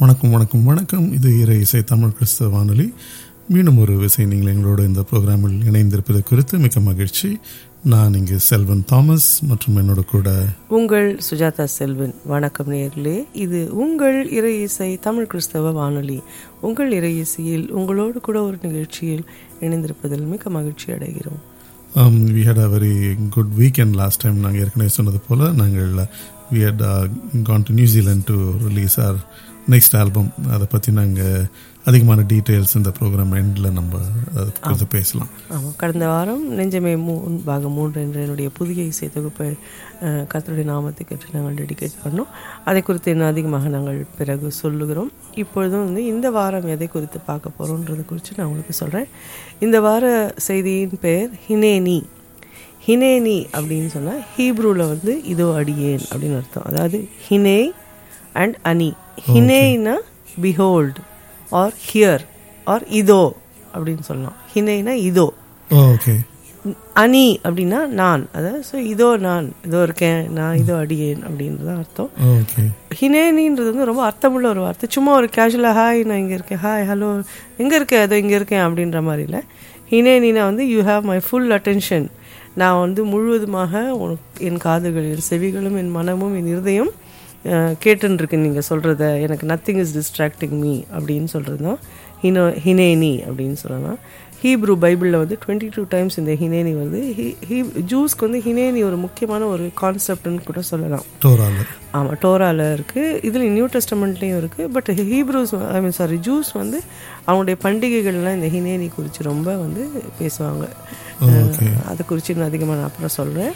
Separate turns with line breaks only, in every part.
வணக்கம் வணக்கம் வணக்கம் இது இறை இசை தமிழ் கிறிஸ்தவ வானொலி மீண்டும் ஒரு விசை நீங்கள் எங்களோட இந்த ப்ரோக்ராமில் இணைந்திருப்பது குறித்து மிக்க மகிழ்ச்சி நான் இங்கு செல்வன் தாமஸ் மற்றும் என்னோட கூட
உங்கள் சுஜாதா செல்வன் வணக்கம் நேர்களே இது உங்கள் இறை இசை தமிழ் கிறிஸ்தவ வானொலி உங்கள் இறை இசையில் உங்களோடு கூட ஒரு நிகழ்ச்சியில் இணைந்திருப்பதில் மிக்க மகிழ்ச்சி அடைகிறோம்
we had a very good weekend last time நாங்கள் ஏற்கனவே சொன்னது போல் நாங்கள் we had gone to New Zealand to release our next album அதை பற்றி நாங்கள் அதிகமான டீட்டெயில்ஸ் இந்த ப்ரோக்ராம் எண்டில் நம்ம அதை குறித்து பேசலாம்
ஆமாம் கடந்த வாரம் நெஞ்சமே மூ பாகம் மூன்று என்ற என்னுடைய புதிய இசை தொகுப்பை அஹ், கர்த்தருடைய நாமத்துக்கு நாங்கள் டெடிகேட் பண்ணோம் அதை குறித்து இன்னும் அதிகமாக நாங்கள் பிறகு சொல்லுகிறோம் இப்பொழுதும் வந்து இந்த வாரம் எதை குறித்து பார்க்க போகிறோன்றதை குறித்து நான் உங்களுக்கு சொல்கிறேன் இந்த வார செய்தியின் பெயர் ஹினேனி ஹினேனி அப்படின்னு சொன்னால் ஹீப்ரூவில் வந்து இதோ அடியேன் அப்படின்னு அர்த்தம் அதாவது ஹினே அண்ட் அனி ஹினேனா பிஹோல்ட் ஆர் ஹியர் ஆர் இதோ அப்படின்னு சொல்லலாம் ஹினேனா இதோ
ஓகே
அனி அப்படின்னா நான் அதாவது ஸோ இதோ நான் இதோ இருக்கேன் நான் இதோ அடியேன் அப்படின்றது தான் அர்த்தம்
ஓகே
ஹினேனின்றது வந்து ரொம்ப அர்த்தமுள்ள ஒரு வார்த்தை சும்மா ஒரு கேஷுவலாக ஹாய் நான் இங்கே இருக்கேன் ஹாய் ஹலோ எங்கே இருக்கேன் அதோ இங்கே இருக்கேன் அப்படின்ற மாதிரி இல்லை ஹினேனினா வந்து you have my full attention நான் வந்து முழுவதுமாக உனக்கு என் காதுகள் என் செவிகளும் என் மனமும் என் இருதயம் கேட்டுருக்கு நீங்கள் சொல்கிறத எனக்கு நத்திங் இஸ் டிஸ்ட்ராக்டிங் மீ அப்படின்னு சொல்கிறது தான் ஹினோ ஹினேனி அப்படின்னு சொல்லலாம் ஹீப்ரூ பைபிளில் வந்து டுவெண்ட்டி டூ டைம்ஸ் இந்த ஹினேனி வருது ஹி ஹீ ஜூஸ்க்கு வந்து ஹினேனி ஒரு முக்கியமான ஒரு கான்செப்ட்னு கூட சொல்லலாம்
டோரால
ஆமாம் டோராவில் இருக்குது இதில் நியூ டெஸ்டமெண்ட்லேயும் இருக்குது but Hebrews I mean sorry Jews வந்து அவங்களுடைய பண்டிகைகள்லாம் இந்த ஹினேனி குறித்து ரொம்ப வந்து பேசுவாங்க
ஓகே
அதை குறித்து இன்னும் அதிகமாக நான் அப்புறம் சொல்கிறேன்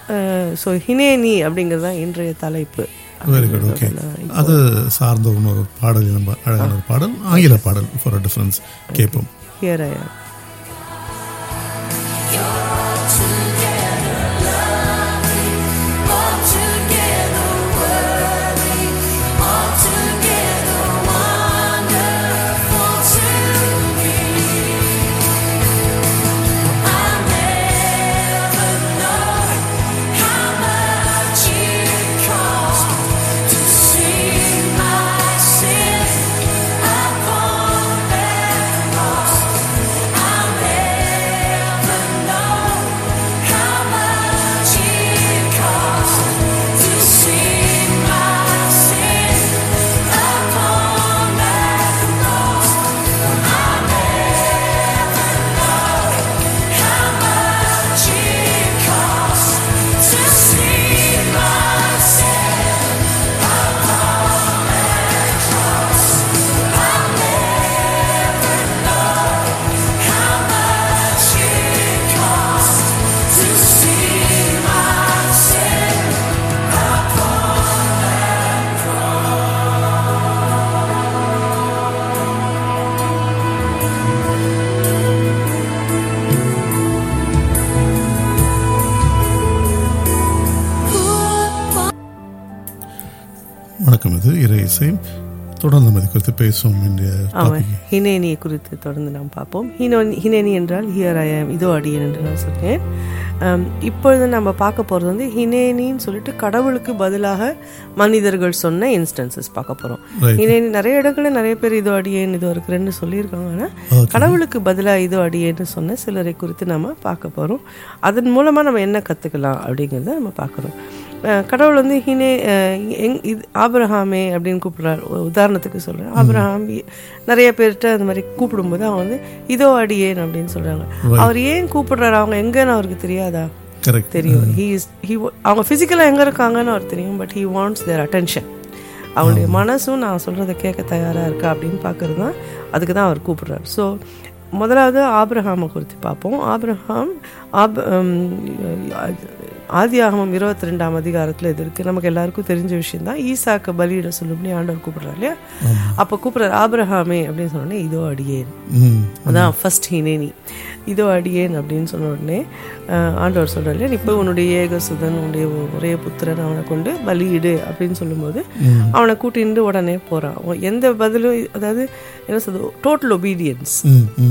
ஸோ ஹினேனி அப்படிங்கிறது தான் இன்றைய தலைப்பு
வெரி குட் ஓகே அது சார்ந்த இன்னொரு பாடல் நம்ம அழகான ஒரு பாடல் ஆங்கில பாடல் ஃபார் அ டிஃபரன்ஸ் கேட்போம்
ஹியர் ஐ
வணக்கம் இது இறை இசை தொடர்ந்து நம்ம இது குறித்து பேசுவோம் இந்த
ஆமாம்
டாபிக்
ஹினேனியை குறித்து தொடர்ந்து நாம் பார்ப்போம் ஹினோ ஹினேனி என்றால் ஹியர் ஐ ஆம் இதோ அடியேன் என்று நான் சொன்னேன் ஆம், இப்பொழுது நம்ம பார்க்க போகிறது வந்து ஹினேனின்னு சொல்லிட்டு கடவுளுக்கு பதிலாக மனிதர்கள் சொன்ன இன்ஸ்டன்சஸ் பார்க்க போகிறோம்
Right.
ஹினேனி நிறைய இடங்களில் நிறைய பேர் இதோ அடியேன் இதோ இருக்கிறேன்னு சொல்லியிருக்காங்க ஆனால்
Okay.
கடவுளுக்கு பதிலாக இதோ அடியேன்னு சொன்ன சிலரை குறித்து நம்ம பார்க்க போகிறோம் அதன் மூலமாக நம்ம என்ன கற்றுக்கலாம் அப்படிங்கிறத நம்ம பார்க்குறோம் அஹ் கடவுள் வந்து ஹினே அஹ் எங் இது ஆபிரஹாமே அப்படின்னு கூப்பிடுறாரு ஒரு உதாரணத்துக்கு சொல்கிறேன் ஆபிரஹாம் இ- நிறைய பேர்கிட்ட அந்த மாதிரி கூப்பிடும்போது அவன் வந்து இதோ அடியேன் அப்படின்னு சொல்கிறாங்க அவர் ஏன் கூப்பிடுறாரு அவங்க எங்கன்னு அவருக்கு தெரியாதா
கரெக்ட்
தெரியும் ஹீ இஸ் ஹீ அவங்க ஃபிசிக்கலாக எங்கே இருக்காங்கன்னு அவர் தெரியும் but he wants their attention அவனுடைய மனசும் நான் சொல்கிறத கேட்க தயாராக இருக்கா அப்படின்னு பார்க்கறது தான் அதுக்கு தான் அவர் கூப்பிடுறாரு ஸோ முதலாவது ஆபிரஹாமை குறித்து பார்ப்போம் ஆபிரஹாம் ஆப் ஹம், ஆதியாகமம் இருபத்தி ரெண்டாம் அதிகாரத்தில் இது இருக்குது நமக்கு எல்லாருக்கும் தெரிஞ்ச விஷயம் தான் ஈசாக்க பலியிட சொல்லும்படி ஆண்டவர் கூப்பிடுறாரு இல்லையா அப்போ கூப்பிடுறாரு ஆபிரஹாமே அப்படின்னு சொன்னோடனே இதோ அடியேன்
ம்
அதான் ஃபர்ஸ்ட் ஹினேனி இதோ அடியேன் அப்படின்னு சொன்ன உடனே அஹ், ஆண்டவர் சொல்கிறாரு நீ போய் உன்னுடைய ஏகசுதன் உன்னுடைய ஒரே புத்திரன் அவனை கொண்டு பலியிடு அப்படின்னு சொல்லும்போது அவனை கூட்டிட்டு உடனே போகிறான் எந்த பதிலும் அதாவது என்ன சொல்றது டோட்டல் ஒபீடியன்ஸ்
ம் ம்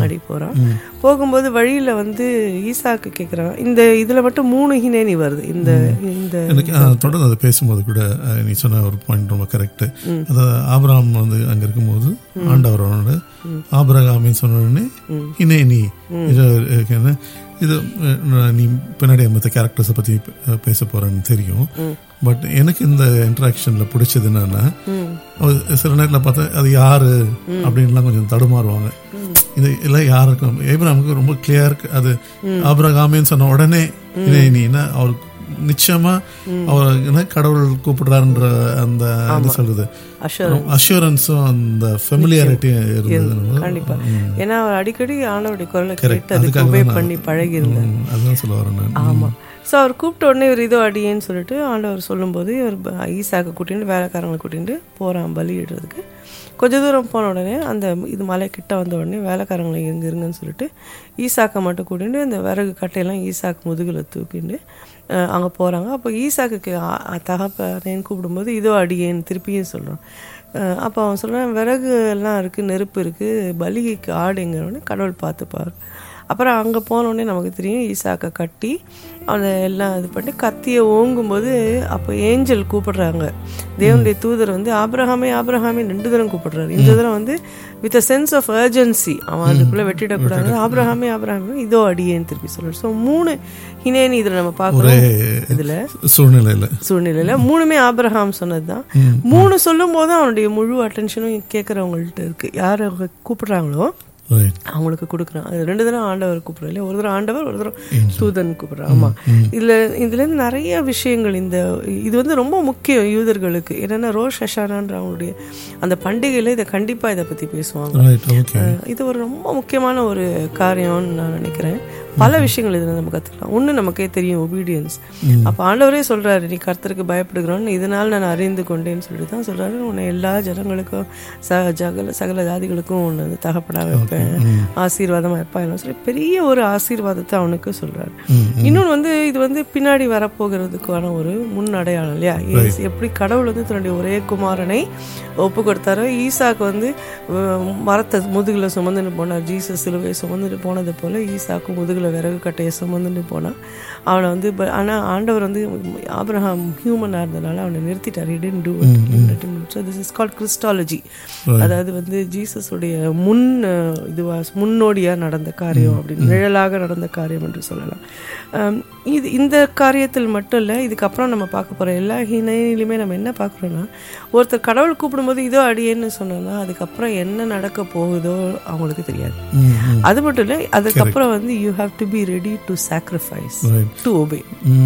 பின்னாடி போறான் போகும்போது வழியில வந்து ஈசாக்கு கேக்குறான் இந்த இதுல மட்டும் மூணு ஹினேனி வருது இந்த இந்த
எனக்கு ஆ, தொடர்ந்து அதை பேசும்போது கூட ஆ, நீ சொன்ன ஒரு பாயிண்ட் ரொம்ப கரெக்ட் அதாவது ஆபிரகாம் வந்து அங்க இருக்கும்போது ஆண்டவரோட ஆபிரகாமின்னு சொன்ன உடனே இனே நீ இது இருக்கு என்ன, இது அஹ், நீ பின்னாடி மற்ற கேரக்டர்ஸை பத்தி அஹ், பேச போறேன்னு தெரியும் பட் எனக்கு இந்த இன்ட்ராக்ஷன்ல பிடிச்சது என்னன்னா அவர் சில நேரத்தில் பார்த்தா அது யாரு அப்படின்லாம் கொஞ்சம் தடுமாறுவாங்க இது எல்லாம் யாருக்கும் ஏப்ராமுக்கு ரொம்ப கிளியர் அது ஆபிரகாமின்னு சொன்ன உடனே இனே நீ என்ன அவர் நிச்சயமா அவர் என்ன கடவுள் கூப்பிடுறாருன்ற அந்த என்ன சொல்றது
அஷூரன்ஸ்
அஷூரன்ஸும் அந்த ஃபெமிலியாரிட்டியும் இருந்தது
கண்டிப்பா ஏன்னா அவர் அடிக்கடி ஆண்டவருடைய குரலை
Correct.
கேட்டு அதுக்கு
அதுக்காக
ஒபே
தான்
பண்ணி பழகி இருந்தார்
ம், அதுதான் சொல்ல வரேன் நான்
ஆமா ஸோ அவர் கூப்பிட்ட உடனே இவர் இதோ அடியேன்னு சொல்லிட்டு ஆண்டவர் சொல்லும்போது இவர் ப- ஈசாக்கை கூட்டிட்டு வேலைக்காரங்களை கூட்டிட்டு போறான் பலியிடுறதுக்கு கொஞ்ச தூரம் போன உடனே அந்த இது மலை கிட்ட வந்த உடனே வேலைக்காரங்களை எங்க இருங்கன்னு சொல்லிட்டு ஈசாக்கை மட்டும் கூட்டிட்டு இந்த விறகு கட்டையெல்லாம் ஈசாக்கு முதுகுல தூக்கிட்டு அஹ், அங்க போறாங்க அப்போ ஈசாக்குக்கு அ- அ- தகப்பனேன்னு கூப்பிடும்போது இதோ அடியேன்னு திருப்பியும் சொல்றான் அஹ், அப்போ அவன் சொல்றான் விறகு எல்லாம் இருக்கு நெருப்பு இருக்கு பலிக்கு ஆடுங்கிறவொடனே கடவுள் பார்த்துப்பார் அப்புறம் அங்கே போனோடனே நமக்கு தெரியும் ஈசாக்கை கட்டி அதை எல்லாம் இது பண்ணி கத்தியை ஓங்கும்போது அப்போ ஏஞ்சல் கூப்பிடுறாங்க தேவனுடைய தூதர் வந்து ஆபிரகாமே ஆபிரகாமே ரெண்டு தரம் கூப்பிடுறாரு இந்த தரம் வந்து with a sense of urgency அவன் அதுக்குள்ளே வெட்டிடக்கூடாது ஆபிரகாமே ஆபிரகாமே இதோ அடியேன்னு திருப்பி சொல்றாரு ஸோ மூணு ஹினேனி இதில் நம்ம பார்க்குறோம் இதில்
சூழ்நிலையில
சூழ்நிலையில மூணுமே ஆபிரகாம் சொன்னதுதான் மூணு சொல்லும் போது அவனுடைய முழு அட்டென்ஷனும் கேட்குறவங்கள்ட்ட இருக்கு யார் அவங்க கூப்பிடுறாங்களோ
ரைட்
அவங்களுக்கு கொடுக்குறான் அது ரெண்டு தடவை ஆண்டவர் கூப்பிடுறோம் இல்லையா ஒரு தடவை ஆண்டவர் ஒரு தடவை தூதன் கூப்பிடுறான் ஆமா இதுல இதுல இருந்து நிறைய விஷயங்கள் இந்த இது வந்து ரொம்ப முக்கியம் யூதர்களுக்கு என்னன்னா ரோஷ் ஹஷானான்ற அவங்களுடைய அந்த பண்டிகையில இதை கண்டிப்பா இதை பத்தி பேசுவாங்க
ரைட் ஓகே
அஹ் இது ஒரு ரொம்ப முக்கியமான ஒரு காரியம்னு நான் நினைக்கிறேன் பல விஷயங்கள் இதில் நம்ம கற்றுக்கலாம் ஒன்று நமக்கே தெரியும் ஒபீடியன்ஸ் அப்போ ஆண்டவரே சொல்றாரு நீ கர்த்தருக்கு பயப்படுகிறோன்னு இதனால் நான் அறிந்து கொண்டேன்னு சொல்லிட்டு தான் சொல்றாரு உன்னை எல்லா ஜனங்களுக்கும் ச ஜகல சகல ஜாதிகளுக்கும் உன்னை வந்து தகப்படாக வைப்பேன் ஆசீர்வாதமாக வைப்பேன் சொல்லி பெரிய ஒரு ஆசீர்வாதத்தை அவனுக்கு சொல்றாரு இன்னொன்று வந்து இது வந்து பின்னாடி வரப்போகிறதுக்கான ஒரு முன் அடையாளம் இல்லையா ஏசு எப்படி கடவுள் வந்து தன்னுடைய ஒரே குமாரனை ஒப்பு கொடுத்தாரோ ஈசாக்கு வந்து அஹ், மரத்தை முதுகுல சுமந்துட்டு போனார் ஜீசஸ் சிலுவை சுமந்துட்டு போனது போல ஈசாக்கு முதுகுல விறகு கட்டையை சுமந்துட்டு போனான் அவனை வந்து ப- ஆனா ஆண்டவர் வந்து ஆபிரகாம் ஹியூமனாக இருந்தனால அவனை நிறுத்திட்டார் he didn't do it so this is called Christology அதாவது வந்து ஜீசஸுடைய முன் அஹ், இதுவா முன்னோடியா நடந்த காரியம் அப்படின்னு நிழலாக நடந்த காரியம் என்று சொல்லலாம் அம், இது இந்த காரியத்தில் மட்டும் இல்லை இதுக்கப்புறம் நம்ம பார்க்க போற எல்லா ஹினையிலுமே நம்ம என்ன பார்க்குறோன்னா ஒருத்தர் கடவுள் கூப்பிடும்போது இதோ அடியேன்னு சொன்னோன்னா அதுக்கப்புறம் என்ன நடக்க போகுதோ அவங்களுக்கு தெரியாது அது மட்டும் இல்லை அதுக்கப்புறம் வந்து you have to be ready to sacrifice
right
to obey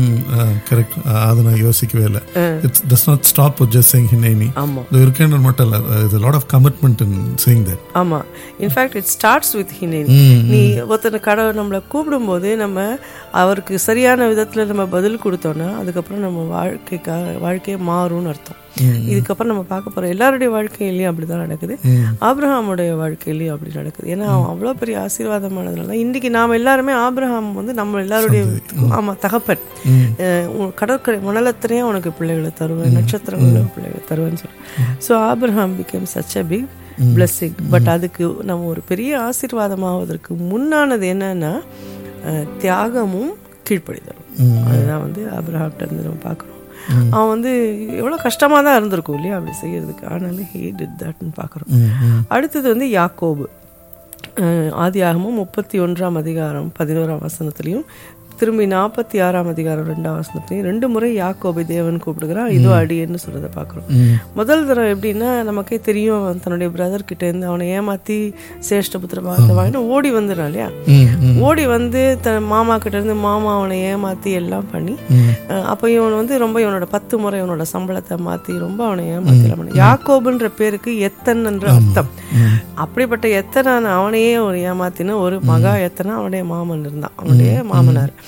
correct அதை நான் யோசிக்கவே இல்லை it's does not stop just saying ஹினேனி
ஆமா
இது இருக்கேன்னு மட்டும் இல்லை இது lot of commitment in saying that
ஆமா இன்ஃபேக்ட் இட் ஸ்டார்ட்ஸ் வித் ஹினேனி நீ ஒருத்தர் கடவுள் நம்மளை கூப்பிடும்போது நம்ம அவருக்கு சரியான விதத்துல நம்ம பதில் கொடுத்தோம்னா அதுக்கப்புறம் நம்ம வாழ்க்கைக்காக வாழ்க்கையே மாறும்னு அர்த்தம் இதுக்கப்புறம் நம்ம பார்க்க போற எல்லாருடைய வாழ்க்கையிலயும் அப்படிதான் நடக்குது ஆபிரஹாமுடைய வாழ்க்கையிலயும் அப்படி நடக்குது ஏன்னா அவன் அவ்வளோ பெரிய ஆசீர்வாதமானதுனால தான் இன்னைக்கு நாம எல்லாருமே ஆபிரஹாம் வந்து நம்ம எல்லாருடைய ஆமா தகப்பன் அஹ் உன் கடற்கரை மணலத்திலேயே உனக்கு பிள்ளைகளை தருவேன் நட்சத்திரங்கள பிள்ளைகளை தருவேன்னு சொல்லி so Abraham became such a big blessing but அதுக்கு நம்ம ஒரு பெரிய ஆசீர்வாதமாவதற்கு முன்னானது என்னன்னா அஹ், தியாகமும் கீழ்ப்படிதலும் அதுதான் வந்து ஆபிரஹாம்கிட்ட இருந்து நம்ம பார்க்குறோம் அவன் வந்து எவ்வளோ கஷ்டமாக தான் இருந்திருக்கும் இல்லையா அப்படி செய்யறதுக்கு ஆனாலும் ஹே டிட் தட்னு பார்க்குறோம் அடுத்தது வந்து யாக்கோபு அஹ், ஆதியாகமம் முப்பத்தி ஒன்றாம் அதிகாரம் பதினோராம் வசனத்துலையும் திரும்பி நாற்பத்தி ஆறாம் அதிகாரம் ரெண்டாம் வசனத்துலையும் ரெண்டு முறை யாக்கோபை தேவன் கூப்பிடுகிறான் இதோ அடியேன்னு சொல்றதை பார்க்குறோம் முதல் தரம் எப்படின்னா நமக்கே தெரியும் அவன் தன்னுடைய பிரதர் கிட்ட இருந்து அவனை ஏமாத்தி சேஷ்டபுத்திர பாகத்தை வாங்கிட்டு ஓடி வந்துடுறான் இல்லையா ஓடி வந்து தன் மாமா கிட்ட இருந்து மாமா அவனை ஏமாத்தி எல்லாம் பண்ணி அஹ், அப்போ இவன் வந்து ரொம்ப இவனோட பத்து முறை இவனோட சம்பளத்தை மாத்தி ரொம்ப அவனை ஏமாத்தி எல்லாம் பண்ணி யாக்கோபுன்ற பேருக்கு எத்தன் என்ற அர்த்தம் அப்படிப்பட்ட எத்தனான அவனையே ஒரு ஏமாத்தின ஒரு மகா எத்தனை அவனுடைய மாமன் இருந்தான் அவனுடைய மாமனார்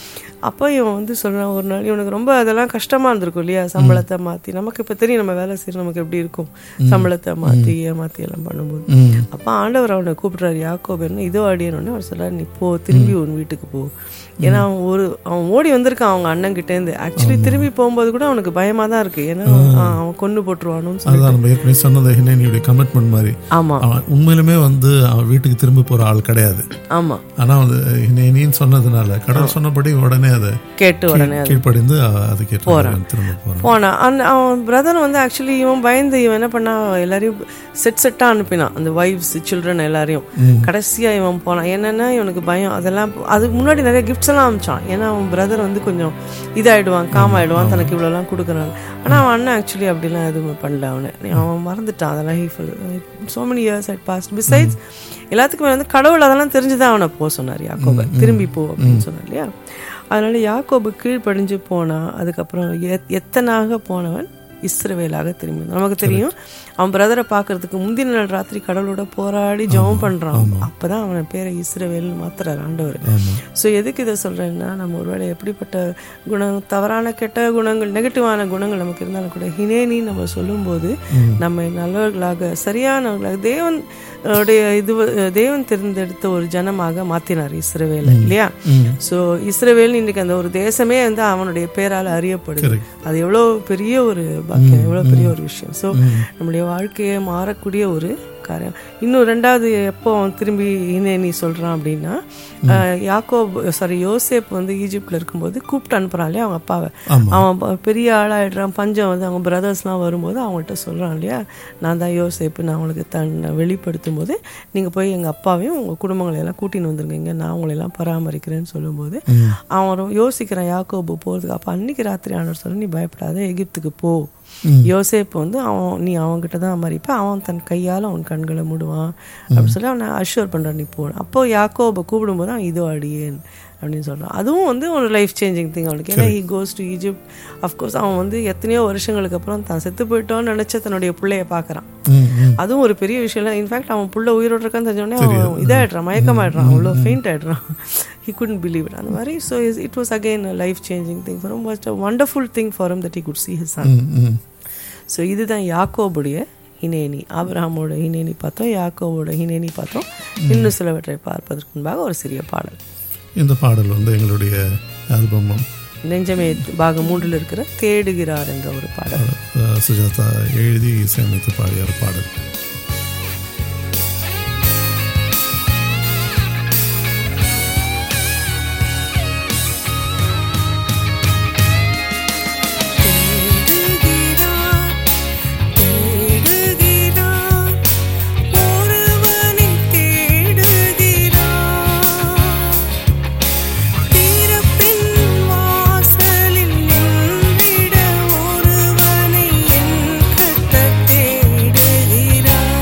அப்போ இவன் வந்து சொல்கிறான் ஒரு நாள் இவனுக்கு ரொம்ப அதெல்லாம் கஷ்டமாக இருந்திருக்கும் இல்லையா சம்பளத்தை மாற்றி நமக்கு இப்போ தெரியும் நம்ம வேலை செய்யற நமக்கு எப்படி இருக்கும் சம்பளத்தை மாற்றி ஏமாற்றி எல்லாம் பண்ணும்போது
ம்
அப்போ ஆண்டவர் அவனை கூப்பிட்றாரு யாக்கோபன்னு இதோ அடியணுன்னு அவர் சொல்றாரு நீ போ திரும்பி உன் வீட்டுக்கு போ ஏன்னா அவன் ஒரு அவன் ஓடி வந்திருக்கான் அவங்க அண்ணன் கிட்டேருந்து ஆக்சுவலி திரும்பி போகும்போது கூட அவனுக்கு பயமா தான் இருக்கு ஏன்னா ஆ, அவன் கொண்டு போட்டுருவானுன்னு சொல்லி
அதுதான் நம்ம ஏற்கனவே சொன்னது ஹினேனியுடைய கமிட்மெண்ட் மாதிரி
ஆமா
அவன் உண்மையிலுமே வந்து அவன் வீட்டுக்கு திரும்பி போற ஆள் கிடையாது
ஆமா
ஆனா வந்து ஹினேனின்னு சொன்னதுனால கடவுள் சொன்னபடி உடனே அதை
கேட்டு உடனே
கீழ்ப்படிந்து அவ- அதுக்கு ஏற்ற மாதிரி திரும்ப போறான்
போனான் அந்த அவன் பிரதர் வந்து ஆக்சுவலி இவன் பயந்து இவன் என்ன பண்ணா எல்லாரையும் செட் செட்டா அனுப்பினான் அந்த வைஃப்ஸ் சில்ட்ரன் எல்லாரையும் கடைசியா இவன் போனான் என்னன்னா இவனுக்கு பயம் அதெல்லாம் அதுக்கு முன்னாடி நிறைய கிஃப்ட்ஸ் எல்லாம் அமிச்சான் ஏன்னா அவன் பிரதர் வந்து கொஞ்சம் இதாயிடுவான் காம் ஆயிடுவான் தனக்கு இவ்வளோ எல்லாம் கொடுக்குறாங்க ஆனா அவன் அண்ணன் ஆக்சுவலி அப்படிலாம் எதுவுமே பண்ணல அவனை அவன் மறந்துட்டான் அதெல்லாம் he so many years at past besides எல்லாத்துக்குமே வந்து கடவுள் அதெல்லாம் தெரிஞ்சுதான் அவனை போக சொன்னார் யாக்கோபை திரும்பி போ அப்படின்னு சொன்னார் இல்லையா அதனால யாக்கோபு கீழ்ப்படிஞ்சு போனா அதுக்கப்புறம் எத்- எத்தனாக போனவன் இஸ்ரவேலாக திரும்பி வந்தான். நமக்கு தெரியும் அவன் பிரதரை பார்க்கறதுக்கு முந்தின நாள் ராத்திரி கடவுளோட போராடி ஜெபம் பண்றான் அப்பதான் அவனை பேரை இஸ்ரவேல்னு மாத்துறாரு ஆண்டவர்
ஆமா
ஸோ எதுக்கு இதை சொல்றேன்னா நம்ம ஒருவேளை எப்படிப்பட்ட குணம் தவறான கெட்ட குணங்கள் நெகட்டிவான குணங்கள் நமக்கு இருந்தாலும் கூட ஹினேனி நம்ம சொல்லும்போது நம்ம நல்லவர்களாக சரியானவர்களாக தேவன் உடைய இது தேவன் தேர்ந்தெடுத்த ஒரு ஜனமாக மாத்தினார் இஸ்ரவேலை இல்லையா ஸோ இஸ்ரவேல் இன்னைக்கு அந்த ஒரு தேசமே வந்து அவனுடைய பேரால அறியப்படுது
Correct.
அது எவ்வளோ பெரிய ஒரு பாக்கியம் எவ்வளோ பெரிய ஒரு விஷயம் ஸோ நம்முடைய வாழ்க்கையை மாறக்கூடிய ஒரு காரியம் இன்னும் ரெண்டாவது எப்போ அவன் திரும்பி இன்னே நீ சொல்றான் அப்படின்னா அஹ், யாக்கோப் சாரி யோசேப் வந்து ஈஜிப்ட்ல இருக்கும்போது கூப்பிட்டு அனுப்புறான் இல்லையா அவங்க அப்பாவை
ஆமா.
அவன் ப- பெரிய ஆளாயிடுறான் பஞ்சம் வந்து அவங்க பிரதர்ஸ்லாம் வரும்போது அவங்கள்ட்ட சொல்றான் இல்லையா நான் தான் யோசேப்பு நான் அவங்களுக்கு தன்னை வெளிப்படுத்தும் போது நீங்க போய் எங்க அப்பாவையும் உங்க குடும்பங்களை எல்லாம் கூட்டின்னு வந்துருங்க இங்க நான் உங்களை எல்லாம் பராமரிக்கிறேன்னு சொல்லும்போது அவன் ரொம்ப யோசிக்கிறான் யாக்கோபு போறதுக்கு அப்ப அன்னைக்கு ராத்திரி ஆனவர் சொல்ல நீ பயப்படாத எகிப்துக்கு போ யோசேப்பு வந்து அவன் நீ அவன்கிட்ட தான் மறிப்ப அவன் தன் கையால அவன் கண்களை மூடுவான் அப்படின்னு சொல்லி அவனை அஷ்யூர் பண்றான் நீ போ அப்போ யாக்கோபை கூப்பிடும்போது அவன் இதோ அடியேன் அப்படின்னு சொல்றான் அதுவும் வந்து ஒரு லைஃப் சேஞ்சிங் திங் அவனுக்கு ஏன்னா he goes to Egypt of course அவன் வந்து எத்தனையோ வருஷங்களுக்கு அப்புறம் தான் செத்து போயிட்டோன்னு நினைச்ச தன்னுடைய பிள்ளைய பார்க்கறான்
ம், ம்.
அதுவும் ஒரு பெரிய விஷயம் இல்லை இன்ஃபேக்ட் அவன் புள்ள உயிரோடு இருக்கான்னு தெரிஞ்சோடனே அவன் இதாயிடுறான் மயக்கமாயிடுறான் அவ்வளோ ஃபெயிண்ட் ஆயிடுறான் ஹி குடன் பிலீவ் இட் அந்த மாதிரி so it was again life changing thing for was a wonderful thing for that he could see his son
hmm, hmm.
So இதுதான் யாக்கோபுடைய ஹினேனி ஆபிரஹாமோட ஹினேனி பார்த்தோம் யாக்கோவோட ஹினேனி பார்த்தோம் இன்னும் சிலவற்றை பார்ப்பதற்கு முன்பாக ஒரு சிறிய பாடல்
இந்த பாடல் வந்து எங்களுடைய ஆல்பமும்
நெஞ்சமே பாகம் மூன்றில் இருக்கிற தேடுகிறார் என்ற ஒரு பாடல்
அஹ், சுஜாதா எழுதி இசையமைத்து பாடிய ஒரு பாடல்
தேடுகிறார் தேடுகிறார் ஒருவனை தேடுகிறார் திறப்பின் வாசலில் நின்றிட ஒருவனை என் கத்த தேடுகிறார்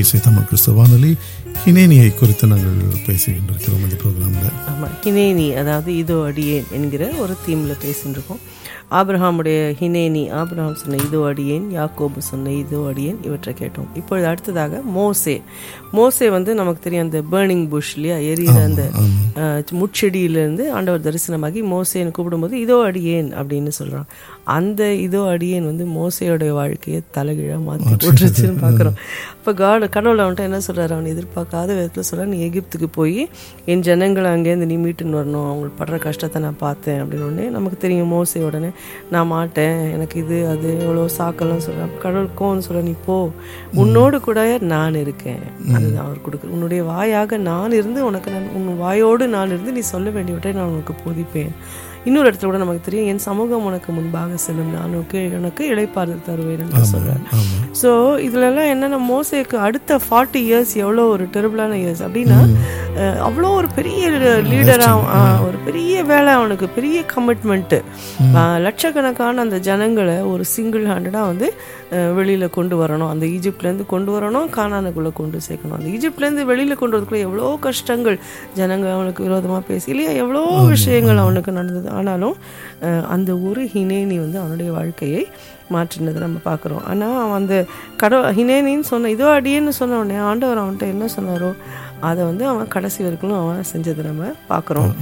கண்டினியூஸ்லி தமிழ் கிறிஸ்தவ வானொலி ஹினேனியை குறித்து நாங்கள் பேசிக்கிட்டு இந்த ப்ரோக்ராமில்
ஆமாம் ஹினேனி அதாவது இதோ அடியேன் என்கிற ஒரு தீமில் பேசிட்டு இருக்கோம் ஆபிரஹாமுடைய ஹினேனி ஆபிரஹாம் சொன்ன இதோ அடியேன் யாக்கோபு சொன்ன இதோ அடியேன் இவற்றை கேட்டோம் இப்பொழுது அடுத்ததாக மோசே மோசே வந்து நமக்கு தெரியும் அந்த பேர்னிங் புஷ் இல்லையா எரியிற அந்த அஹ், முட்செடியிலிருந்து ஆண்டவர் தரிசனமாகி மோசேன்னு கூப்பிடும்போது இதோ அடியேன் அப்படின்னு சொல்றான் அந்த இதோ அடியேன் வந்து மோசையோடைய வாழ்க்கையை தலைகீழா மாற்றி போட்டுருச்சுன்னு பார்க்குறோம் அப்போ காட் கடவுள் அவன்கிட்ட என்ன சொல்றாரு அவன் எதிர்பார்க்காத விதத்தில் சொல்ற நீ எகிப்துக்கு போய் என் ஜனங்களை அங்கேருந்து நீ மீட்டுன்னு வரணும் அவங்க படுற கஷ்டத்தை நான் பார்த்தேன் அப்படின்னு உடனே நமக்கு தெரியும் மோசை உடனே நான் மாட்டேன் எனக்கு இது அது எவ்வளோ சாக்கெல்லாம் சொல்கிறேன் கடவுள் கோன்னு சொல்ல நீ போ உன்னோடு கூட நான் இருக்கேன் அதுதான் அவர் கொடுக்குற உன்னுடைய வாயாக நான் இருந்து உனக்கு நான் உன் வாயோடு நான் இருந்து நீ சொல்ல வேண்டியவற்றை நான் உனக்கு போதிப்பேன் இன்னொரு இடத்துல கூட நமக்கு தெரியும் என் சமூகம் உனக்கு முன்பாக செல்லும் நான் உனக்கு எனக்கு இளைப்பாறுதல் தருவேன் என்று சொல்றேன்
ஆமாம்
ஸோ இதுலலாம் என்னென்ன மோசேக்கு அடுத்த ஃபார்ட்டி இயர்ஸ் எவ்வளோ ஒரு டெரிபிளான இயர்ஸ் அப்படின்னா அஹ், அவ்வளோ ஒரு பெரிய லீடராக ஒரு பெரிய வேலை அவனுக்கு பெரிய கமிட்மெண்ட்டு லட்சக்கணக்கான அந்த ஜனங்களை ஒரு சிங்கிள் ஹேண்டடாக வந்து அஹ், வெளியில கொண்டு வரணும் அந்த ஈஜிப்ட்லேருந்து கொண்டு வரணும் கானானுக்குள்ளே கொண்டு சேர்க்கணும் அந்த ஈஜிப்ட்லேருந்து வெளியில கொண்டு வரதுக்குள்ள எவ்வளோ கஷ்டங்கள் ஜனங்க அவனுக்கு விரோதமாக பேசி இல்லையா எவ்வளோ விஷயங்கள் அவனுக்கு நடந்தது ஆனாலும் அஹ், அந்த ஒரு ஹினேனி வந்து அவனுடைய வாழ்க்கையை மாற்றினதை நம்ம பார்க்குறோம் ஆனால் அவன் அந்த கடவுள் ஹினேனின்னு சொன்ன இதோ அடியேன்னு சொன்ன உடனே ஆண்டவர் அவன்கிட்ட என்ன சொன்னாரோ அதை வந்து அவன் கடைசி வரைக்கும் அவன் செஞ்சதை நம்ம பார்க்குறோம்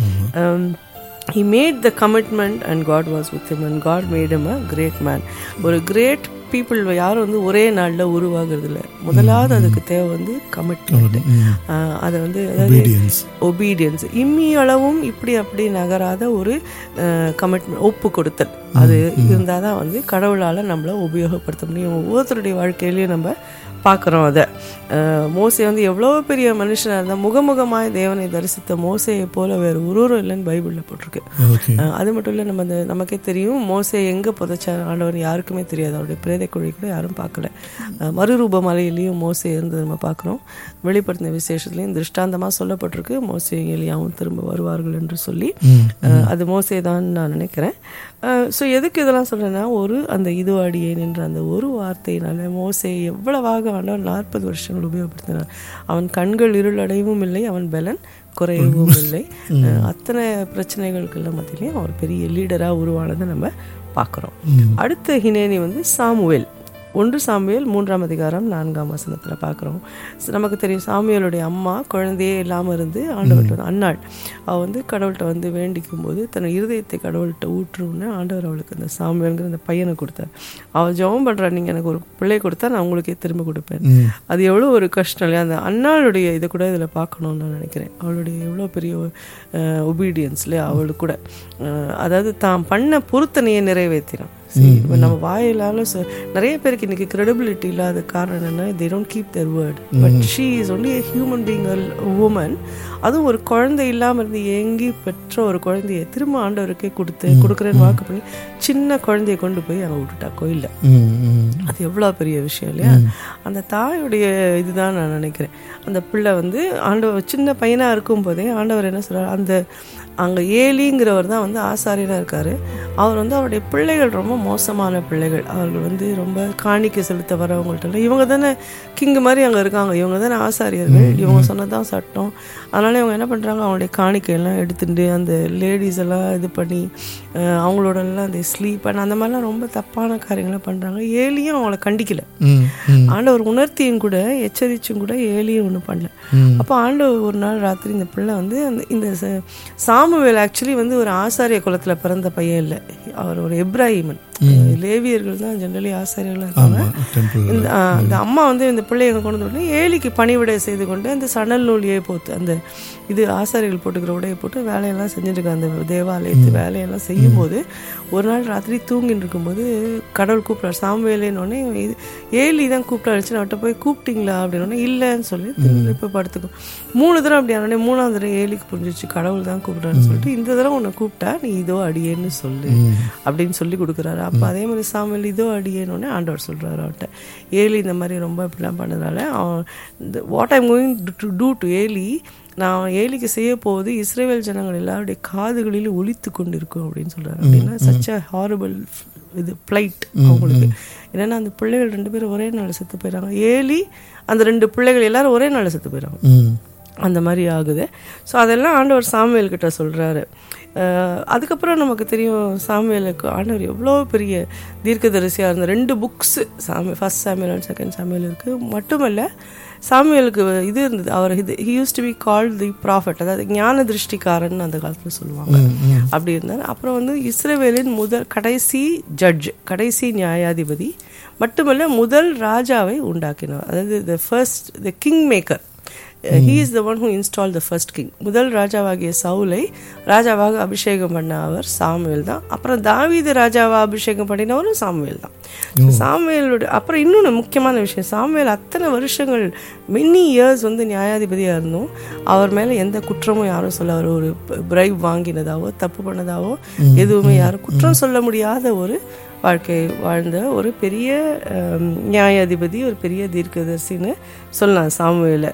he made the commitment and God was with him and God made him a great man ஒரு கிரேட் பீப்புள் யாரும் வந்து ஒரே நாளில் உருவாகிறது இல்லை முதலாவது அதுக்கு தேவை வந்து கமிட்மெண்ட் அதை வந்து அதாவது
obedience
ஒபீடியன்ஸ் இம்மி அளவும் இப்படி அப்படி நகராத ஒரு கமிட்மெண்ட் ஒப்பு கொடுத்தல் அது இருந்தால் தான் வந்து கடவுளால் நம்மளை உபயோகப்படுத்த முடியும் ஒவ்வொருத்தருடைய வாழ்க்கையிலையும் நம்ம பார்க்குறோம் அதை அஹ், மோசே வந்து எவ்வளோ பெரிய மனுஷனாக இருந்தால் முகமுகமாய் தேவனை தரிசித்த மோசையை போல வேறு உருவம் இல்லைன்னு பைபிளில் போட்டிருக்கு
ஓகே
அஹ், அது மட்டும் இல்லை நம்ம அந்த நமக்கே தெரியும் மோசே எங்கே புதைச்சார் ஆண்டவர் யாருக்குமே தெரியாது அவருடைய பிரேத குழி கூட யாரும் பார்க்கல அஹ், மறுரூப மலையிலையும் மோசே இருந்தது நம்ம பார்க்குறோம் வெளிப்படுத்தின விசேஷத்துலையும் திருஷ்டாந்தமாக சொல்லப்பட்டிருக்கு மோசே எலியாவும் திரும்ப வருவார்கள் என்று சொல்லி அஹ், அது மோசே தான் நான் நினைக்கிறேன் ஸோ எதுக்கு இதெல்லாம் சொல்றேன்னா ஒரு அந்த இது அடியேன் என்ற அந்த ஒரு வார்த்தையினால மோசே எவ்வளவாக ஆண்டவர் நாற்பது வருஷங்கள் உபயோகப்படுத்தினார் அவன் கண்கள் இருளடையவும் இல்லை அவன் பலன் குறையவும் இல்லை அஹ், அத்தனை பிரச்சனைகளுக்கெல்லாம் மத்தியிலையும் அவர் பெரிய லீடராக உருவானதை நம்ம பார்க்குறோம் அடுத்த ஹினேனி வந்து சாமுவேல் ஒன்று சாமுவேல் மூன்றாம் அதிகாரம் நான்காம் வசனத்தில் பார்க்குறோம் நமக்கு தெரியும் சாமுவேலுடைய அம்மா குழந்தையே இல்லாமல் இருந்து ஆண்டவர்கிட்ட வந்து அன்னாள் அவள் வந்து கடவுள்கிட்ட வந்து வேண்டிக்கும் போது தன் இருதயத்தை கடவுள்கிட்ட ஊற்றுன்னு ஆண்டவர் அவளுக்கு அந்த சாமுவேல்ங்கிற அந்த பையனை கொடுத்தார் அவள் ஜெபம் பண்ணுறா நீங்கள் எனக்கு ஒரு பிள்ளை கொடுத்தா நான் உங்களுக்கே திரும்ப கொடுப்பேன் அது எவ்வளோ ஒரு கஷ்டம் இல்லையா அந்த அன்னாளுடைய இதை கூட இதில் பார்க்கணும்னு நான் நினைக்கிறேன் அவளுடைய எவ்வளோ பெரிய ஒபீடியன்ஸ் இல்லையா அவளுக்கு கூட அஹ், அதாவது தான் பண்ண பொருத்தனையை நிறைவேற்றினான் சரி இப்போ நம்ம வாயிலால சொ- நிறைய பேருக்கு இன்னைக்கு credibility இல்லாத காரணம் என்னன்னா they don't keep their word but she is only a human being a woman அதுவும் ஒரு குழந்தை இல்லாம இருந்து ஏங்கி பெற்ற ஒரு குழந்தைய திரும்ப ஆண்டவருக்கே கொடுத்து கொடுக்குறேன்னு வாக்கு பண்ணி சின்ன குழந்தைய கொண்டு போய் அங்கே விட்டுட்டா கோயில்ல அது எவ்வளோ பெரிய விஷயம் இல்லையா அந்த தாயுடைய இதுதான் நான் நினைக்கிறேன் அந்த பிள்ளை வந்து ஆண்டவர் சின்ன பையனாக இருக்கும் போதே ஆண்டவர் என்ன சொல்றாரு அந்த அங்கே ஏலிங்கிறவர் தான் வந்து ஆசாரியனாக இருக்காரு அவர் வந்து அவருடைய பிள்ளைகள் ரொம்ப மோசமான பிள்ளைகள் அவர்கள் வந்து ரொம்ப காணிக்கை செலுத்த வரவங்கள்ட்ட இவங்க தானே கிங்கு மாதிரி அங்கே இருக்காங்க இவங்க தானே ஆசாரியர்கள் இவங்க சொன்னதான் சட்டம் அதனால இவங்க என்ன பண்ணுறாங்க அவங்களுடைய காணிக்கையெல்லாம் எடுத்துட்டு அந்த லேடிஸ் எல்லாம் இது பண்ணி அஹ், அவங்களோட எல்லாம் அந்த ஸ்லீப் பண்ண அந்த மாதிரிலாம் ரொம்ப தப்பான காரியங்களை பண்ணுறாங்க ஏலியும் அவங்கள கண்டிக்கல ஆண்டவர் உணர்த்தியும் கூட எச்சரிச்சும் கூட ஏலியும் ஒன்றும் பண்ணல அப்போ ஆண்டவர் ஒரு நாள் ராத்திரி இந்த பிள்ளை வந்து அந்த இந்த ச- சாமுவேல் ஆக்சுவலி வந்து ஒரு ஆசாரிய குலத்தில் பிறந்த பையன் இல்லை அவர் ஒரு எப்ராஹிமன் லேவியர்கள் தான் ஜெனரலி ஆசாரியர்களாக இருக்காங்க
டெம்பிள்
இந்த ஆ, இந்த அம்மா வந்து இந்த பிள்ளைய எங்க கொண்டு வந்து உடனே ஏலிக்கு பணிவிடை செய்து கொண்டு அந்த சணல் நூலியை போத்து அந்த இது ஆசாரிகள் போட்டுக்கிற உடையை போட்டு வேலையெல்லாம் செஞ்சுட்டு இருக்காங்க அந்த தேவாலயத்து வேலையெல்லாம் செய்யும்போது ஒரு நாள் ராத்திரி தூங்கிட்டு இருக்கும்போது கடவுள் கூப்பிட்டார் சாமுவேலேன்னு இது ஏலி தான் கூப்பிட்டாருச்சு நான் அவட்ட போய் கூப்பிட்டீங்களா அப்படின்னு இல்லைன்னு சொல்லி திரும்பி போய் படுத்துக்கும் மூணு தடவை அப்படி ஆனோடனே மூணாவது தடவை ஏலிக்கு புரிஞ்சிச்சு கடவுள் தான் கூப்பிட்டாருன்னு சொல்லிட்டு இந்த தடவை உன்னை கூப்பிட்டா நீ இதோ அடியேன்னு சொல்லு அப்படின்னு சொல்லி கொடுக்குறாரு அப்போ அதே மாதிரி சாமுவேல் இதோ அடியேன்னு ஆண்டவர் சொல்றாரு அவன்கிட்ட ஏலி இந்த மாதிரி ரொம்ப இப்படிலாம் பண்ணதுனால அவன் what I'm going to do to Eli நான் ஏலிக்கு செய்ய போவது இஸ்ரேல் ஜனங்கள் எல்லாருடைய காதுகளிலும் ஒலித்து கொண்டிருக்கும் அப்படின்னு சொல்றாரு அப்படின்னா சச் அ ஹாரபிள் இது பிளைட் அவங்களுக்கு என்னன்னா அந்த பிள்ளைகள் ரெண்டு பேரும் ஒரே நாள் செத்து போயிடறாங்க ஏலி அந்த ரெண்டு பிள்ளைகள் எல்லாரும் ஒரே நாள் செத்து போயிடறாங்க
ம்
அந்த மாதிரி ஆகுது ஸோ அதெல்லாம் ஆண்டவர் சாமுவேல் கிட்ட சொல்கிறாரு அதுக்கப்புறம் நமக்கு தெரியும் சாமுவேலுக்கு ஆண்டவர் எவ்வளோ பெரிய தீர்க்கதரிசியாக இருந்த ரெண்டு புக்ஸு சாமி ஃபர்ஸ்ட் சாமியல் அண்ட் செகண்ட் சாமியல் இருக்குது மட்டுமல்ல சாமுவேலுக்கு இது இருந்தது அவர் இது he use to be called the prophet அதாவது ஞான திருஷ்டிக்காரன் அந்த காலத்தில் சொல்லுவாங்க அப்படி இருந்தார் அப்புறம் வந்து இஸ்ரேவேலின் முதல் கடைசி ஜட்ஜ் கடைசி நியாயாதிபதி மட்டுமல்ல முதல் ராஜாவை உண்டாக்கினார் அதாவது the first the king maker he is the one who install the first king முதல் ராஜாவாகிய சவுலை ராஜாவாக அபிஷேகம் பண்ண அவர் சாமுவேல் தான் அப்புறம் தாவீது ராஜாவா அபிஷேகம் பண்ணினவரும் சாமுவேல் தான் சாமுவேலோட அப்புறம் இன்னொன்று முக்கியமான விஷயம் சாமுவேல் அத்தனை வருஷங்கள் மெனி இயர்ஸ் வந்து நியாயாதிபதியாக இருந்தும் அவர் மேலே எந்த குற்றமும் யாரும் சொல்ல அவர் ஒரு பிரைப் வாங்கினதாவோ தப்பு பண்ணதாவோ எதுவுமே யாரும் குற்றம் சொல்ல முடியாத ஒரு வாழ்க்கை வாழ்ந்த ஒரு பெரிய அம், நியாயாதிபதி ஒரு பெரிய தீர்க்கதரிசின்னு சொல்லலாம் சாமுவேல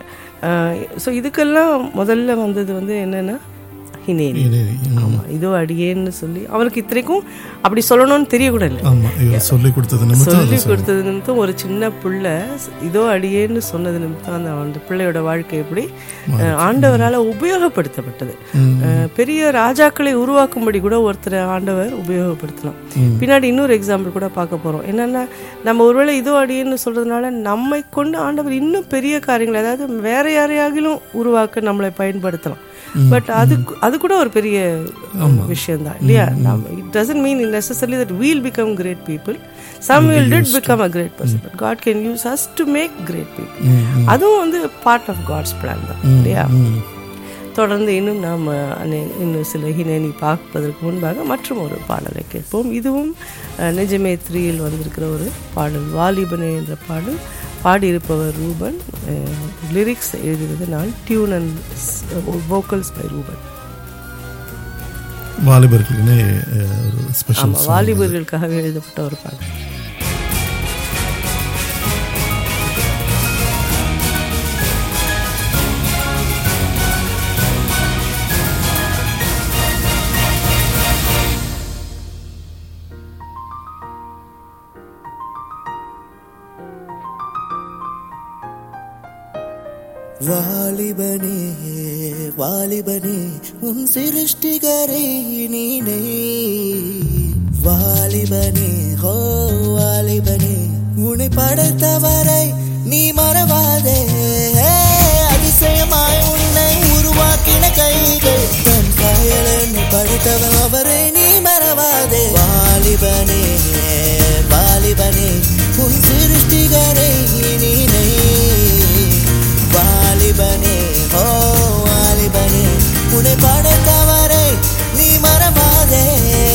ஸோ இதுக்கெல்லாம் முதல்ல வந்தது வந்து என்னன்னா ஹினேனி
இனி- ம்.
ஆமா இதோ அடியேன்னு சொல்லி அவருக்கு இத்தனைக்கும் அப்படி சொல்லணும்னு தெரியக்கூட இல்லை
ஆமா இவர் சொல்லி கொடுத்தது நிமித்தம்
சொல்லி கொடுத்தது நிமித்தம் ஒரு சின்ன புள்ள இதோ அடியேன்னு சொன்னது நிமித்தம் அந்த அந்த பிள்ளையோட வாழ்க்கை எப்படி அஹ், ஆண்டவரால உபயோகப்படுத்தப்பட்டது அஹ், பெரிய ராஜாக்களை உருவாக்கும்படி கூட ஒருத்தரை ஆண்டவர் உபயோகப்படுத்தலாம் பின்னாடி இன்னொரு எக்ஸாம்பிள் கூட பார்க்க போறோம் என்னன்னா நம்ம ஒருவேளை இதோ அடியேன்னு சொல்றதுனால நம்மை கொண்டு ஆண்டவர் இன்னும் பெரிய காரியங்கள் அதாவது வேற யாரையாகிலும் உருவாக்க நம்மளை பயன்படுத்தலாம் பட் அது அது கூட ஒரு பெரிய விஷயம் தான் இல்லையா it doesn't mean necessary that we'll become great people some will did become a great person but God can use us to make great people அதுவும் வந்து பார்ட் ஆஃப் காட்ஸ் பிளான் தான் இல்லையா தொடர்ந்து இன்னும் நாம் அநே- இன்னும் சில ஹினேனி பார்ப்பதற்கு முன்பாக மற்றும் ஒரு பாடலை கேட்போம் இதுவும் அஹ், நிஜமே த்ரீயில் வந்திருக்கிற ஒரு பாடல் வாலிபனே என்ற பாடல் பாடியிருப்பவர் ரூபன் லிரிக்ஸ் எழுதியது நான் tune and vocals by Ruban
வாலிபர்களுக்குன்னே அஹ், ஒரு ஸ்பெஷல்
ஆமாம் வாலிபர்களுக்காக எழுதப்பட்ட ஒரு பாடல்
வாலிபனே வாலிபனே உன் சிருஷ்டிகரை நீனே வாலிபனே ஹோ வாலிபனே உன்னை படைத்தவரை நீ மறவாதே அதிசயமாய் உன்னை உருவாக்கின கைகள் தன் காயல் என்னை படைத்தவர் அவரை நீ மறவாதே வாலிபனே வாலிபனே உன் சிருஷ்டிகரை நீனே வாலிபனே ஓ வாலிபனே உன்னை படைத்தவரை நீ மறவாதே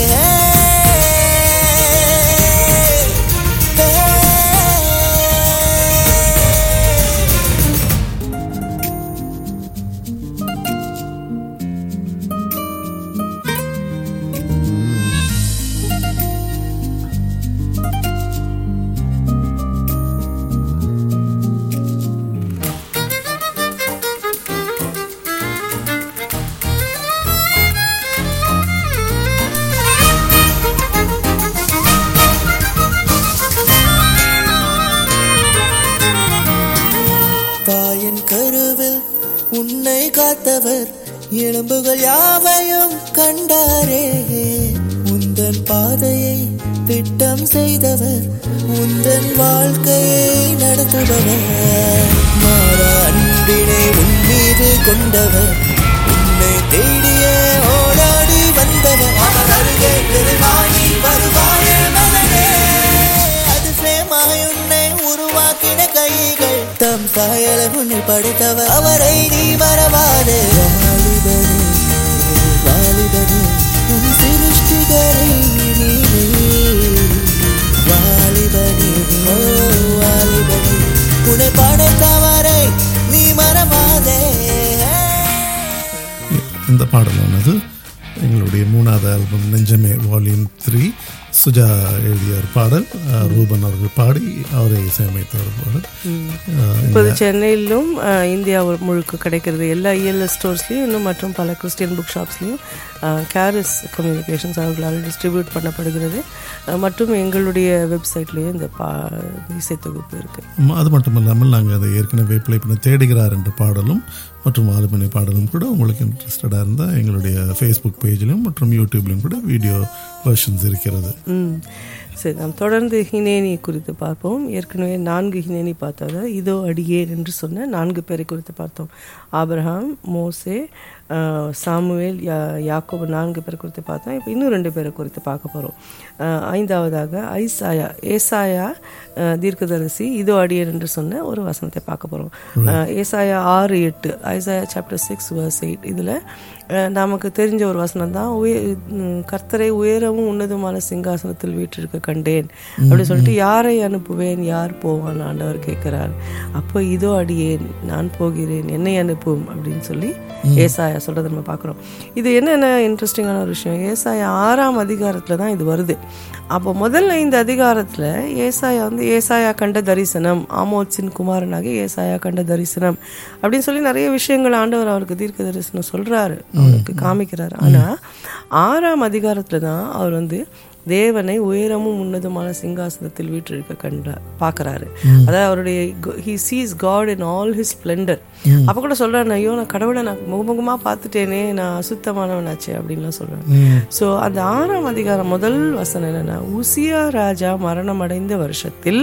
தாயின் கருவில் உன்னை காத்தவர் எலும்புகள் யாவையும் கண்டாரே உந்தன் பாதையை திட்டம் செய்தவர் உந்தன் வாழ்க்கையை நடத்துபவர் மாறா அன்பினை உன் மீது கொண்டவர் உன்னை தேடியே ஓடாடி வந்தவர் அவர் அருகே பெருமானி வருவாயே மனமே அதிசயமாய் உன்னை உருவாக்கின கைகள் தம் சாயல உன்னை படைத்தவர் அவரை நீ மறவாதே வாலிபனே வாலிபனே உன் சிருஷ்டிகரை நீனே வாலிபனே ஓ வாலிபனே உன்னை படைத்தவரை நீ மறவாதே
இந்த பாடலானது எங்களுடைய மூணாவது album Nenjame volume three Suja எழுதிய ஒரு பாடல் அஹ், ரூபன் அவர்கள் பாடி அவரை இசையமைத்த ஒரு பாடல் அஹ்,
இப்போது சென்னையிலும் அஹ், இந்தியா ஒரு முழுக்க கிடைக்கிறது எல்லா இஎல்எஸ் ஸ்டோர்ஸ்லையும் இன்னும் மற்றும் பல கிறிஸ்டியன் புக் ஷாப்ஸ்லையும் கேரிஸ் கம்யூனிகேஷன்ஸ் அவர்களால் டிஸ்ட்ரிபியூட் பண்ணப்படுகிறது அஹ், மற்றும் எங்களுடைய வெப்சைட்லேயும் இந்த பா இசைத்தொகுப்பு இருக்குது
ம- அது மட்டும் இல்லாமல் நாங்கள் அதை ஏற்கனவே ப்ளே பண்ண தேடுகிறார் என்ற பாடலும் மற்றும் ஆலுமணி பாடலும் கூட உங்களுக்கு இன்ட்ரெஸ்டடாக இருந்தால் எங்களுடைய ஃபேஸ்புக் பேஜிலும் மற்றும் யூடியூப்லையும் கூட வீடியோ வெர்ஷன்ஸ் இருக்கிறது
ம் சரி நாம் தொடர்ந்து ஹினேனி குறித்து பார்ப்போம் ஏற்கனவே நான்கு ஹினேனி பார்த்தோம் இதோ அடியேன் என்று சொன்ன நான்கு பேரை குறித்து பார்த்தோம் ஆபிரகாம் மோசே ஆஹ், சாமுவேல் யா யாக்கோபு நான்கு பேரை குறித்து பார்த்தோம் இப்போ இன்னும் ரெண்டு பேரை குறித்து பார்க்க போகிறோம் ஐந்தாவதாக ஐசாயா ஏசாயா ஆஹ், தீர்க்கதரிசி இதோ அடியேன் என்று சொன்ன ஒரு வசனத்தை பார்க்க போகிறோம் ஏசாயா ஆறு எட்டு Isaiah chapter six verse eight இதில் நமக்கு தெரிஞ்ச ஒரு வசனம் தான் உய உம், கர்த்தரை உயரவும் உன்னதமான சிங்காசனத்தில் வீற்றிருக்க கண்டேன் அப்படி சொல்லிட்டு யாரை அனுப்புவேன் யார் போவான் ஆண்டவர் கேட்கிறார் அப்போ இதோ அடியேன் நான் போகிறேன் என்னை அனுப்பும் அப்படின்னு சொல்லி ஏசாயா சொல்றதை நம்ம பார்க்குறோம் இது என்னென்ன இன்ட்ரெஸ்டிங்கான ஒரு விஷயம் ஏசாயா ஆறாம் அதிகாரத்தில் தான் இது வருது அப்போ முதல் ஐந்து அதிகாரத்தில் ஏசாயா வந்து ஏசாயா கண்ட தரிசனம் ஆமோத்ஸின் குமாரனாக ஏசாயா கண்ட தரிசனம் அப்படின்னு சொல்லி நிறைய விஷயங்கள் ஆண்டவர் அவருக்கு தீர்க்க தரிசனம் சொல்றாரு அவருக்கு காமிக்கிறாரு ஆனா ஆறாம் அதிகாரத்துல தான் அவர் வந்து தேவனை உயரமும் உன்னதமான சிங்காசனத்தில் வீற்றிருக்க கண்ட பார்க்கறாரு அதாவது அவருடைய he sees God in all his splendour அப்ப கூட சொல்றாரு ஐயோ நான் கடவுளை நான் முகமுகமா பார்த்துட்டேனே நான் அசுத்தமானவனாச்சே அப்படின்லாம் சொல்றேன் ஸோ அந்த ஆறாம் அதிகாரம் முதல் வசனம் என்னன்னா உசியா ராஜா மரணம் அடைந்த வருஷத்தில்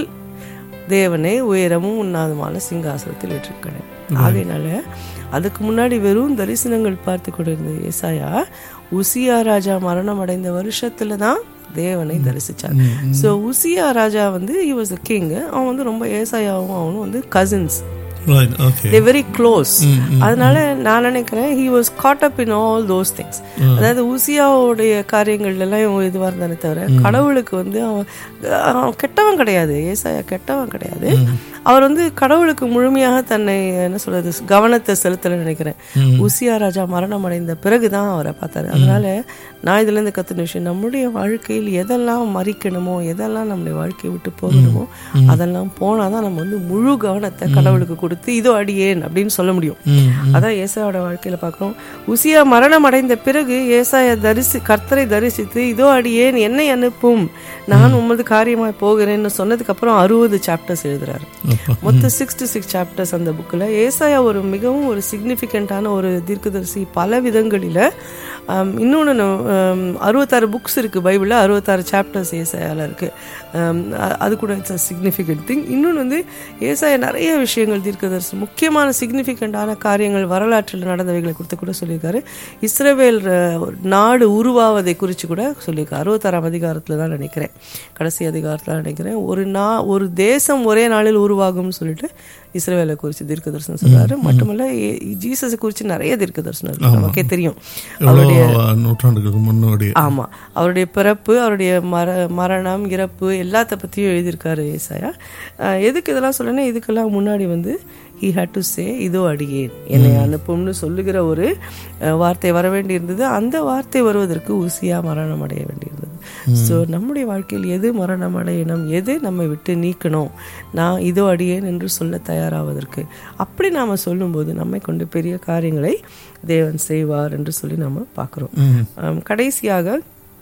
தேவனை உயரமும் உன்னாதமான சிங்காசனத்தில் விட்டிருக்கிறேன் ஆகையினால அதுக்கு முன்னாடி வெறும் தரிசனங்கள் பார்த்து கொண்டிருந்த ஏசாயா உசியா ராஜா மரணம் அடைந்த வருஷத்துல தான் தேவனை தரிசிச்சார் ஸோ உசியா ராஜா வந்து he was a king அவன் வந்து ரொம்ப ஏசாயாவும் அவனும் வந்து cousins
right okay
they very close அதனால நான் நினைக்கிறேன் he was caught up in all those things அதாவது உசியாவுடைய காரியங்கள் எல்லாம் இவன் இதுவாக இருந்தானே தவிர கடவுளுக்கு வந்து அவன் அவன் கெட்டவன் கிடையாது ஏசாயா கெட்டவன் கிடையாது அவர் வந்து கடவுளுக்கு முழுமையாக தன்னை என்ன சொல்றது கவனத்தை செலுத்தல நினைக்கிறேன் உசியா ராஜா மரணம் அடைந்த பிறகுதான் அவரை பார்த்தாரு அதனால நான் இதுல இருந்து கத்துன விஷயம் நம்முடைய வாழ்க்கையில் எதெல்லாம் மறிக்கணுமோ எதெல்லாம் நம்முடைய வாழ்க்கையை விட்டு போகணுமோ அதெல்லாம் போனாதான் நம்ம வந்து முழு கவனத்தை கடவுளுக்கு கொடுத்து இதோ அடியேன் அப்படின்னு சொல்ல முடியும் அதான் ஏசாயோட வாழ்க்கையில பார்க்கிறோம் உசியா மரணம் அடைந்த பிறகு ஏசாயா தரிசி கர்த்தரை தரிசித்து இதோ அடியேன் என்னை அனுப்பும் நான் உமது காரியமாய் போகிறேன்னு சொன்னதுக்கு அப்புறம் அறுபது சாப்டர்ஸ் எழுதுறாரு மொத்தம் சிக்ஸ்டி சிக்ஸ் சாப்டர்ஸ் அந்த புக்கில் ஏசாயா ஒரு மிகவும் ஒரு சிக்னிஃபிகண்ட்டான ஒரு தீர்க்கதரிசி பல விதங்களில் இன்னொன்று அறுபத்தாறு புக்ஸ் இருக்குது பைபிளில் அறுபத்தாறு சாப்டர்ஸ் ஏசாயால இருக்குது அது கூட இட்ஸ் அ சிக்னிஃபிகண்ட் திங் இன்னொன்று வந்து ஏசாயா நிறைய விஷயங்கள் தீர்க்கதரிசி முக்கியமான சிக்னிஃபிகண்ட்டான காரியங்கள் வரலாற்றில் நடந்தவைகளை குறித்து கூட சொல்லியிருக்காரு இஸ்ரேவேல் அஹ், நாடு உருவாவதை குறித்து கூட சொல்லியிருக்காரு அறுபத்தாறாம் அதிகாரத்தில் தான் நினைக்கிறேன் கடைசி அதிகாரத்தில் நினைக்கிறேன் ஒரு நா ஒரு தேசம் ஒரே நாளில் உருவாகும்னு சொல்லிட்டு இஸ்ரேவேலை குறித்து தீர்க்க தரிசனம் சொல்றாரு மட்டுமல்ல ஏ- ஜீசஸை குறித்து நிறைய தீர்க்க தரிசனம் இருக்கு நமக்கே தெரியும்
எவ்வளோ நூற்றாண்டுகளுக்கு முன்னோடி
ஆமா அவருடைய பிறப்பு அவருடைய மர மரணம் இறப்பு எல்லாத்த பத்தியும் எழுதியிருக்காரு ஏசாயா அஹ் எதுக்கு இதெல்லாம் சொல்றேன்னா இதுக்கெல்லாம் முன்னாடி வந்து ஹி had டு சே இதோ அடியேன் என்னை அனுப்பும்னு சொல்லுகிற ஒரு அஹ், வார்த்தை வர வேண்டியிருந்தது அந்த வார்த்தை வருவதற்கு உசியா மரணம் அடைய வேண்டியிருந்தது ஸோ நம்முடைய வாழ்க்கையில் எது மரணம் அடையணும் எது நம்மை விட்டு நீக்கணும் நான் இதோ அடியேன் என்று சொல்ல தயாராவதற்கு அப்படி நாம சொல்லும்போது நம்மை கொண்டு பெரிய காரியங்களை தேவன் செய்வார் என்று சொல்லி நம்ம பார்க்குறோம் ஆம், கடைசியாக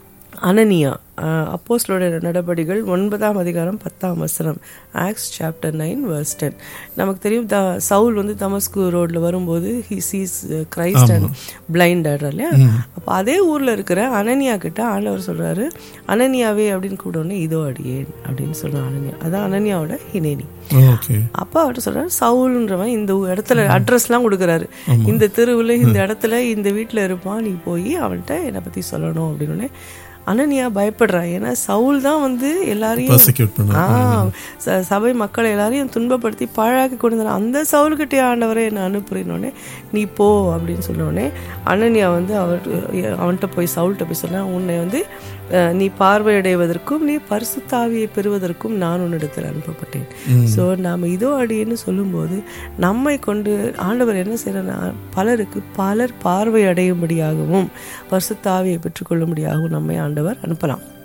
அனனியா அப்போஸ்லோட நடபடிகள் ஒன்பதாம் அதிகாரம் பத்தாம் வசனம் Acts chapter nine verse ten நமக்கு தெரியும் த சவுல் வந்து தமஸ்கு ரோட்ல வரும்போது he sees Christ and blind ஆடுறா இல்லையா அப்போ அதே ஊர்ல இருக்கிற அனனியா கிட்ட ஆண்டவர் சொல்றாரு அனனியாவே அப்படின்னு கூப்பிடனே இதோ அடியேன் அப்படின்னு சொல்றான் அனனியா அதான் அனனியாவோட ஹினேனி
ஓகே
அப்பா அவர்கிட்ட சொல்றாரு சவுல்ன்றவன் இந்த ஊ- இடத்துல அட்ரஸ்லாம் கொடுக்குறாரு இந்த தெருவில் இந்த இடத்துல இந்த வீட்டில் இருப்பான் நீ போய் அவன்கிட்ட என்னை பற்றி சொல்லணும் அப்படின்னு உடனே அனனியா பயப்படுறா ஏன்னா சவுல் தான் வந்து எல்லாரையும்
பர்சிக்யூட் பண்ண
ஆ, ச- சபை மக்களை எல்லாரையும் துன்பப்படுத்தி பாழாக்கி கொண்டு வந்தான். அந்த சவுல்கிட்டே ஆண்டவரை என்னை அனுப்புறேன்னொடனே நீ போ அப்படின்னு சொன்னோடனே அனனியா வந்து அவர் அவன்கிட்ட போய் சவுல்கிட்ட போய் சொன்னா உன்னை வந்து அஹ், நீ பார்வையடைவதற்கும் நீ பரிசுத்தாவியை பெறுவதற்கும் நான் உன்னிடத்தில் அனுப்பப்பட்டேன் ஸோ நாம் இதோ அடின்னு சொல்லும்போது நம்மை கொண்டு ஆண்டவர் என்ன செய்யறனா பலருக்கு பலர் பார்வை அடையும்படியாகவும் பரிசுத்தாவியை பெற்றுக்கொள்ளும்படியாகவும் நம்மை ஆண்டவர் அனுப்பலாம்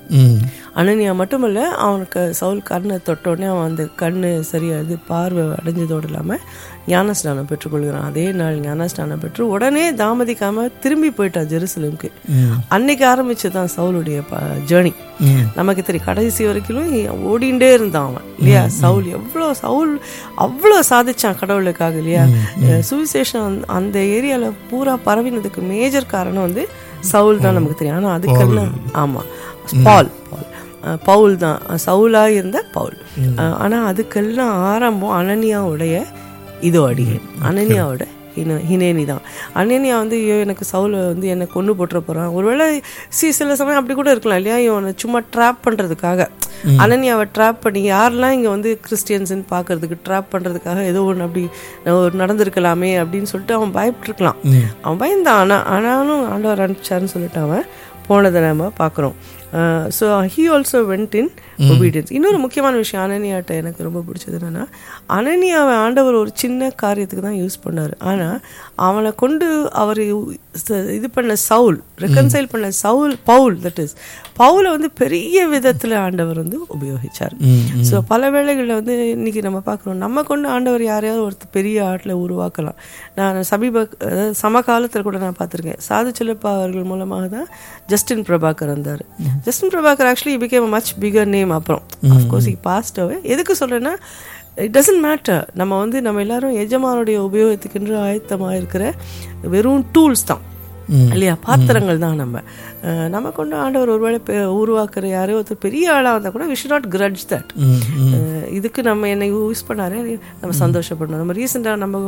ம்
அனனியா மட்டுமல்ல அவனுக்கு சவுல் கண்ணை தொட்டோடனே அவன் அந்த கண்ணு சரியாது பார்வை அடைஞ்சதோடு இல்லாமல் ஞானஸ்நானம் பெற்றுக்கொள்கிறான் அதே நாள் ஞானஸ்நானம் பெற்று உடனே தாமதிக்காம திரும்பி போயிட்டான் ஜெருசலேமுக்கு அன்னைக்கு ஆரம்பிச்சு தான் சவுலுடைய ஜேர்னி
ம்
நமக்கு தெரியும் கடைசி வரைக்கும் ஓடிண்டே இருந்தான் அவன் இல்லையா சவுல் எவ்வளோ சவுல் அவ்வளோ சாதிச்சான் கடவுளுக்காக இல்லையா அஹ் சுவிசேஷம் அந்த- அந்த ஏரியால பூரா பரவினதுக்கு மேஜர் காரணம் வந்து சவுல் தான் நமக்கு தெரியும் ஆனா அதுக்கெல்லாம் ஆமா பால் பால் அஹ் பவுல் தான் அஹ் சவுலா இருந்த பவுல் அஹ் ஆனா அதுக்கெல்லாம் ஆரம்பம் அனனியாவுடைய இதோ அடியே அனனியாவோட ஹின ஹினேனி தான் அனனியா வந்து ஐயோ எனக்கு சவுல வந்து என்னை கொண்டு போட்டுற போறான் ஒருவேளை சி சில சமயம் அப்படி கூட இருக்கலாம் இல்லையா இவனை சும்மா ட்ராப் பண்றதுக்காக அனன்யாவை ட்ராப் பண்ணி யாரெல்லாம் இங்க வந்து கிறிஸ்டியன்ஸ்னு பார்க்கறதுக்கு ட்ராப் பண்றதுக்காக ஏதோ ஒன்று அப்படி ஒரு நடந்திருக்கலாமே அப்படின்னு சொல்லிட்டு அவன் பயப்பட்டிருக்கலாம் அவன் பயந்தான் ஆனா ஆனாலும் ஆண்டவர் அனுப்பிச்சாருன்னு சொல்லிட்டு அவன் போனதை நம்ம பார்க்குறோம் so he also went in obedience இன்னொரு முக்கியமான விஷயம் அனனியாட்ட எனக்கு ரொம்ப பிடிச்சது என்னன்னா அனனியாவை ஆண்டவர் ஒரு சின்ன காரியத்துக்கு தான் யூஸ் பண்ணார் ஆனால் அவனை கொண்டு அவர் இது பண்ண சவுல் ரெக்கன்சைல் பண்ண சவுல் பவுல் தட் இஸ் பவுலை வந்து பெரிய விதத்தில் ஆண்டவர் வந்து உபயோகிச்சார் ஸோ பல வேளைகளில் வந்து இன்னைக்கு நம்ம பார்க்குறோம் நம்ம கொண்டு ஆண்டவர் யாரையாவது ஒருத்தர் பெரிய ஆட்டில் உருவாக்கலாம் நான் சமீப அதாவது சமகாலத்தில் கூட நான் பார்த்துருக்கேன் சாது சிலப்பா அவர்கள் மூலமாக தான் ஜஸ்டின் பிரபாகர் வந்தார் Justin Prabhakar actually became much bigger name அப்புறம் அஃப்கோர்ஸ் இ பாஸ்ட் அவே எதுக்கு சொல்றேன்னா இட் டசன்ட் மேட்டர் நம்ம வந்து நம்ம எல்லாரும் எஜமானுடைய உபயோகத்துக்கென்று ஆயத்தமாக இருக்கிற வெறும் டூல்ஸ் தான் இல்லையா பாத்திரங்கள் தான் நம்ம அஹ் நம்ம கொண்டு ஆண்டவர் ஒருவேளை பெ- உருவாக்குற யாரோ ஒருத்தர் பெரிய ஆளாக வந்தால் கூட we should not grudge that இதுக்கு நம்ம என்னை யூஸ் பண்ணாரு நம்ம சந்தோஷப்படணும் நம்ம ரீசெண்டாக நம்ம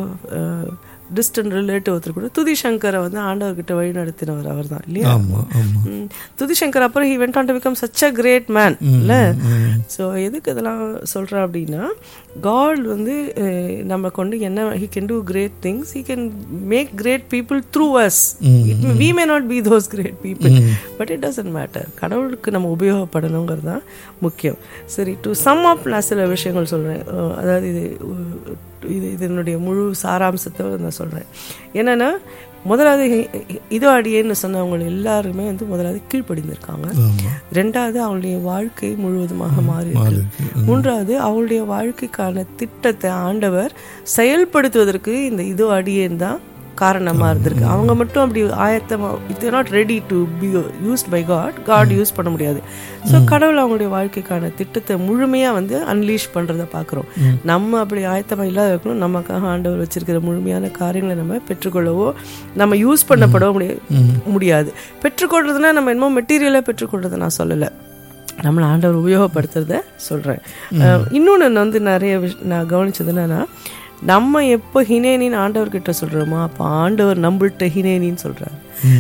டிஸ்டன்ட் ரிலேட்டிவ் ஒருத்தர் கூட துதி சங்கரை வந்து ஆண்டவர்கிட்ட வழி நடத்தினவர் அவர் தான் இல்லையா
ஆமா ஆமா
ம். துதி சங்கர் அப்புறம் he went on to become such a great man இல்ல ஸோ எதுக்கு இதெல்லாம் சொல்றேன் அப்படின்னா காட் வந்து அஹ், நம்ம கொண்டு என்ன he can do great things he can make great people through us we may not be those great people but it doesn't matter கடவுளுக்கு நம்ம உபயோகப்படணுங்கிறது தான் முக்கியம் சரி டு சம் அப் நான் சில விஷயங்கள் சொல்றேன் அஹ், அதாவது இது அஹ், இது இதனுடைய முழு சாராம்சத்தை நான் சொல்றேன் என்னன்னா முதலாவது ஹி- இதோ அடியேன்னு சொன்னவங்க எல்லாருமே வந்து முதலாவது கீழ்ப்படிந்திருக்காங்க
ஆமா
ரெண்டாவது அவளுடைய வாழ்க்கை முழுவதுமாக மாறி இருக்கு மூன்றாவது அவளுடைய வாழ்க்கைக்கான திட்டத்தை ஆண்டவர் செயல்படுத்துவதற்கு இந்த இதோ அடியேன் தான் காரணமா இருந்திருக்கு அவங்க மட்டும் அப்படி ஆயத்தமா it not ready to be used by God God use பண்ண முடியாது ஸோ கடவுள் அவங்களுடைய வாழ்க்கைக்கான திட்டத்தை முழுமையா வந்து அன்லீஷ் பண்றத பார்க்குறோம் நம்ம அப்படி ஆயத்தமா இல்லாத இருக்கணும் நமக்காக ஆண்டவர் வச்சிருக்கிற முழுமையான காரியங்களை நம்ம பெற்றுக்கொள்ளவோ நம்ம யூஸ் பண்ணப்படவோ முடியாது முடியாது பெற்றுக்கொள்றதுனா நம்ம என்னமோ மெட்டீரியலாக பெற்றுக்கொள்றதை நான் சொல்லலை நம்மளை ஆண்டவர் உபயோகப்படுத்துறத சொல்கிறேன் இன்னொன்று வந்து நிறைய விஷ் நான் கவனிச்சது என்னன்னா நம்ம எப்போ ஹினேனின்னு ஆண்டவர்கிட்ட சொல்கிறோமோ அப்போ ஆண்டவர் நம்மள்கிட்ட ஹினேனின்னு சொல்கிறார்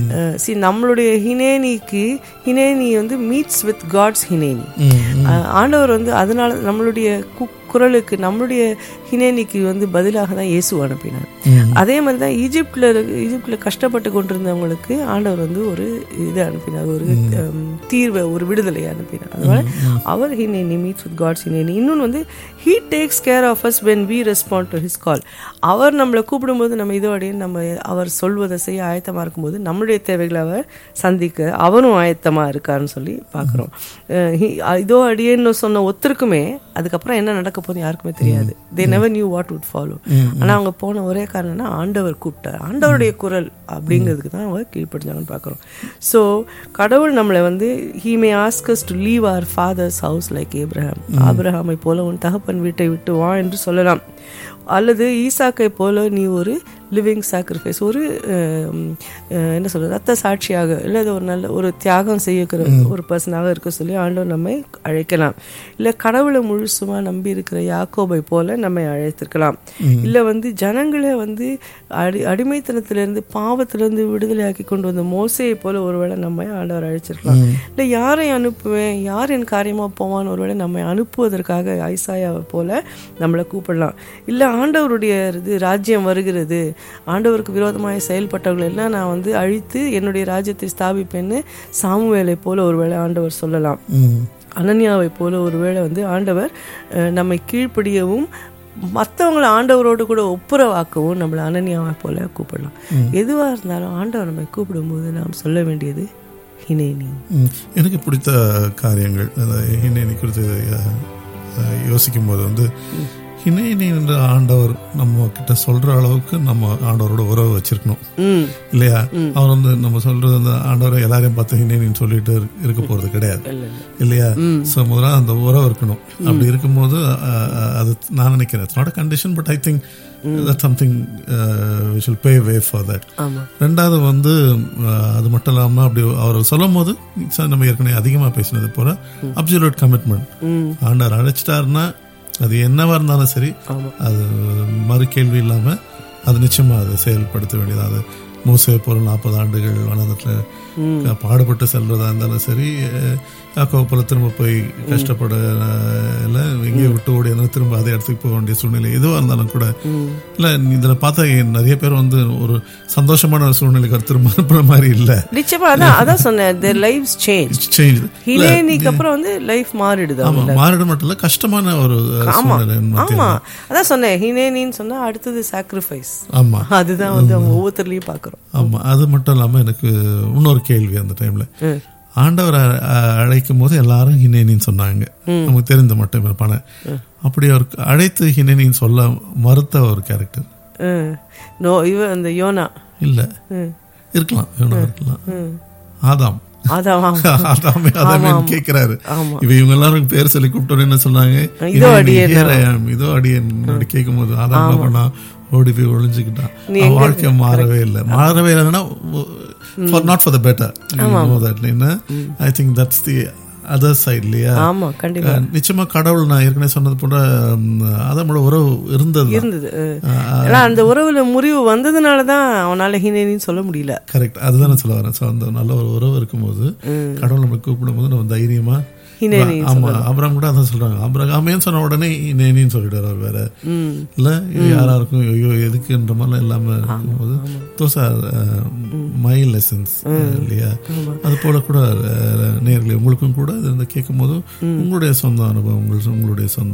சி நம்மளுடைய ஹினேனிக்கு ஹினேனி வந்து மீட்ஸ் வித் காட்ஸ் ஹினேனி அஹ் ஆண்டவர் வந்து அதனால நம்மளுடைய கு- குரலுக்கு நம்மளுடைய ஹினேனிக்கு வந்து பதிலாக தான் இயேசு அனுப்பினார் அதே மாதிரி தான் ஈஜிப்டில் ஈஜிப்டில் கஷ்டப்பட்டு கொண்டிருந்தவங்களுக்கு ஆண்டவர் வந்து ஒரு இது அனுப்பினார் ஒரு ஹம், தீர்வை ஒரு விடுதலை அனுப்பினார் அதனால அவர் ஹினேனி மீட்ஸ் வித் காட்ஸ் ஹினேனி இன்னொன்று வந்து he takes care of us when we respond to his call அவர் நம்மளை கூப்பிடும்போது நம்ம இதோடைய நம்ம அவர் சொல்வதை செய்ய ஆயத்தமாக இருக்கும்போது நம்மளுடைய தேவைகளை அவர் சந்திக்க அவரும் ஆயத்தமாக இருக்காருன்னு சொல்லி பார்க்குறோம் இதோ அடியேன்னு சொன்ன ஒருத்தருக்குமே அதுக்கப்புறம் என்ன நடக்க போகுது யாருக்குமே தெரியாது they never knew what would follow ஆனால் அவங்க போன ஒரே காரணம்னா ஆண்டவர் கூப்பிட்டார் ஆண்டவருடைய குரல் அப்படிங்கிறதுக்கு தான் அவங்க கீழ்ப்படிஞ்சாங்கன்னு பார்க்குறோம் ஸோ கடவுள் நம்மளை வந்து he may asks to leave our father's house like Abraham ஆபிரஹாமை போல உன் தகப்பன் வீட்டை விட்டு வா என்று சொல்லலாம் அல்லது ஈசாக்கை போல நீ ஒரு லிவிங் சாக்ரிஃபைஸ் ஒரு அஹ், அஹ், என்ன சொல்றது ரத்த சாட்சியாக இல்லை அது ஒரு நல்ல ஒரு தியாகம் செய்யக்கிற ஒரு பர்சனாக இருக்க சொல்லி ஆண்டவர் நம்மை அழைக்கலாம் இல்லை கடவுளை முழுசுமா நம்பி இருக்கிற யாக்கோபை போல நம்மை அழைத்திருக்கலாம் இல்லை வந்து ஜனங்களை வந்து அடி அடிமைத்தனத்திலிருந்து பாவத்திலிருந்து விடுதலையாக்கி கொண்டு வந்த மோசையை போல ஒருவேளை நம்மை ஆண்டவர் அழைச்சிருக்கலாம் இல்லை யாரை அனுப்புவேன் யார் என் காரியமா போவான்னு ஒருவேளை நம்மை அனுப்புவதற்காக ஐசாயாவை போல நம்மளை கூப்பிடலாம் இல்லை ஆண்டவருடைய இது ராஜ்யம் வருகிறது ஆண்டவருக்கு விரோதமாக செயல்பட்டவர்கள் எல்லாம் நான் வந்து அழித்து என்னுடைய ராஜ்யத்தை ஸ்தாபிப்பேன்னு சாமுவேலை போல ஒருவேளை ஆண்டவர் சொல்லலாம்
ம்
அனன்யாவை போல ஒருவேளை வந்து ஆண்டவர் அஹ், நம்மை கீழ்ப்படியவும் மற்றவங்களை ஆண்டவரோடு கூட ஒப்புரவாக்கவும் நம்மளை அனன்யாவை போல கூப்பிடலாம் எதுவாக இருந்தாலும் ஆண்டவர் நம்மை கூப்பிடும்போது நாம் சொல்ல வேண்டியது ஹினேனி
ம், எனக்கு பிடித்த காரியங்கள் அதாவது ஹினேனி குறித்து அஹ், அஹ், யோசிக்கும் போது வந்து ஹினேனி என்ற ஆண்டவர் நம்ம கிட்ட சொல்ற அளவுக்கு நம்ம ஆண்டவரோட உறவு வச்சிருக்கணும்
ம்
இல்லையா அவர் வந்து நம்ம சொல்றது அந்த ஆண்டவரை எல்லாரையும் பார்த்து ஹினேனின்னு சொல்லிட்டு இருக்க- இருக்க போறது கிடையாது
இல்லை இல்லை
இல்லையா ஸோ முதல்ல அந்த உறவு இருக்கணும் அப்படி இருக்கும்போது அஹ், அஹ், அது நான் நினைக்கிறேன் it's not condition but I think that something we should pay way for that
ஆமாம்
ரெண்டாவது வந்து அஹ், அது மட்டும் இல்லாமல் அப்படி அவர் சொல்லும் போது சார் நம்ம ஏற்கனவே அதிகமாக பேசினது போல அப்சல்யூட் கமிட்மெண்ட் ஆண்டவர் அழைச்சிட்டாருன்னா அது என்னவா இருந்தாலும் சரி
ஆமாம்
அது மறு கேள்வி இல்லாமல் அது நிச்சயமா அதை செயல்படுத்த வேண்டியது அது மூசை போல நாற்பது ஆண்டுகள் வனத்தில் பாடுபட்டு செல்வதா இருந்தாலும் சரி யாக்கோபு போல திரும்ப போய் கஷ்டப்பட அஹ், இல்ல எங்கேயோ விட்டு ஓடி இருந்தாலும் திரும்ப அதே இடத்துக்கு போக வேண்டிய சூழ்நிலை எதுவாக இருந்தாலும் கூட இல்ல இதுல பார்த்தா நிறைய பேர் வந்து ஒரு சந்தோஷமான ஒரு சூழ்நிலைக்கு ஒரு திரும்ப அனுப்புற மாதிரி இல்ல
நிச்சயமா அதான் அதான் சொன்னேன் தேர் லைஃப் சேஞ்ச்
சேஞ்ச்
ஹினேனிக்கு அப்புறம் வந்து லைஃப் மாறிடுது
ஆமா மாறிட மட்டும் இல்ல கஷ்டமான ஒரு அஹ், சூழ்நிலை மத்தியில.
ஆமா அதான் சொன்னேன் ஹினேனின்னு சொன்னா அடுத்தது சாக்ரிஃபைஸ்
ஆமா
அதுதான் வந்து அவங்க ஒவ்வொருத்தர்லயும் பாக்குறோம்
ஆமா அது மட்டும் இல்லாம எனக்கு இன்னொரு கேள்வி அந்த டைம்ல ஆண்டவர் அ- அ- அழைக்கும் போது எல்லாரும் ஹினேனின்னு சொன்னாங்க நமக்கு தெரிந்த மட்டும் இருப்பான அப்படி அவர் அழைத்து ஹினேனின்னு சொல்ல மறுத்த ஒரு கேரக்டர்
நோ இவ அந்த யோனா
இல்ல
ம்.
இருக்கலாம் இவனா இருக்கலாம் ஆதாம்
அதான்
ஆதாமே ஆதாமே கேக்குறாரு
ஆமா.
இவ இவங்க எல்லாரும் பேர் சொல்லி கூப்பிட்டோன்னு என்ன சொன்னாங்க
இதோ
"இனி
அடியேன்
here I am, இதோ அடியன் கேட்கும் போது ஆதாம் என்ன பண்ணா ஓடி போய் ஒளிஞ்சுக்கிட்டான்
நீ
அவன்
எங்க
வாழ்க்கை மாறவே இல்லை மாறவே இல்லைன்னா for not for the better என்ன I think that's the other side இல்லையா
ஆமா கண்டிப்பா
அஹ், நிச்சயமா கடவுள் நான் ஏற்கனவே சொன்னது போல அதோட உறவு இருந்தது
இருந்தது ஏன்னா அந்த உறவுல முறிவு வந்ததுனால தான் அவனால ஹினேனின்னு சொல்ல முடியல
கரெக்ட் அதுதான் நான் சொல்ல வரேன் ஸோ அந்த நல்ல ஒரு உறவு இருக்கும்போது கடவுள் நம்ம கூப்பிடும் போது நம்ம தைரியமா
ஹினேனி
ஆமா அப்புறம் கூட அதான் சொல்றாங்க அப்புறம் சொன்ன உடனே நேனின்னு சொல்லிடுறாரு அவர் வேற
ம்
இல்ல யாரா இருக்கும் ஐயோ எதுக்குன்ற மாதிரிலாம் இல்லாம இருக்கும்போது தோஸ் ஆர் மை லெசன்ஸ் இல்லையா அது போல கூட அஹ், நேயர்களே உங்களுக்கும் கூட இது இந்த கேட்கும் போது உங்களுடைய சொந்த அனுபவங்கள் உங்களுடைய சொந்த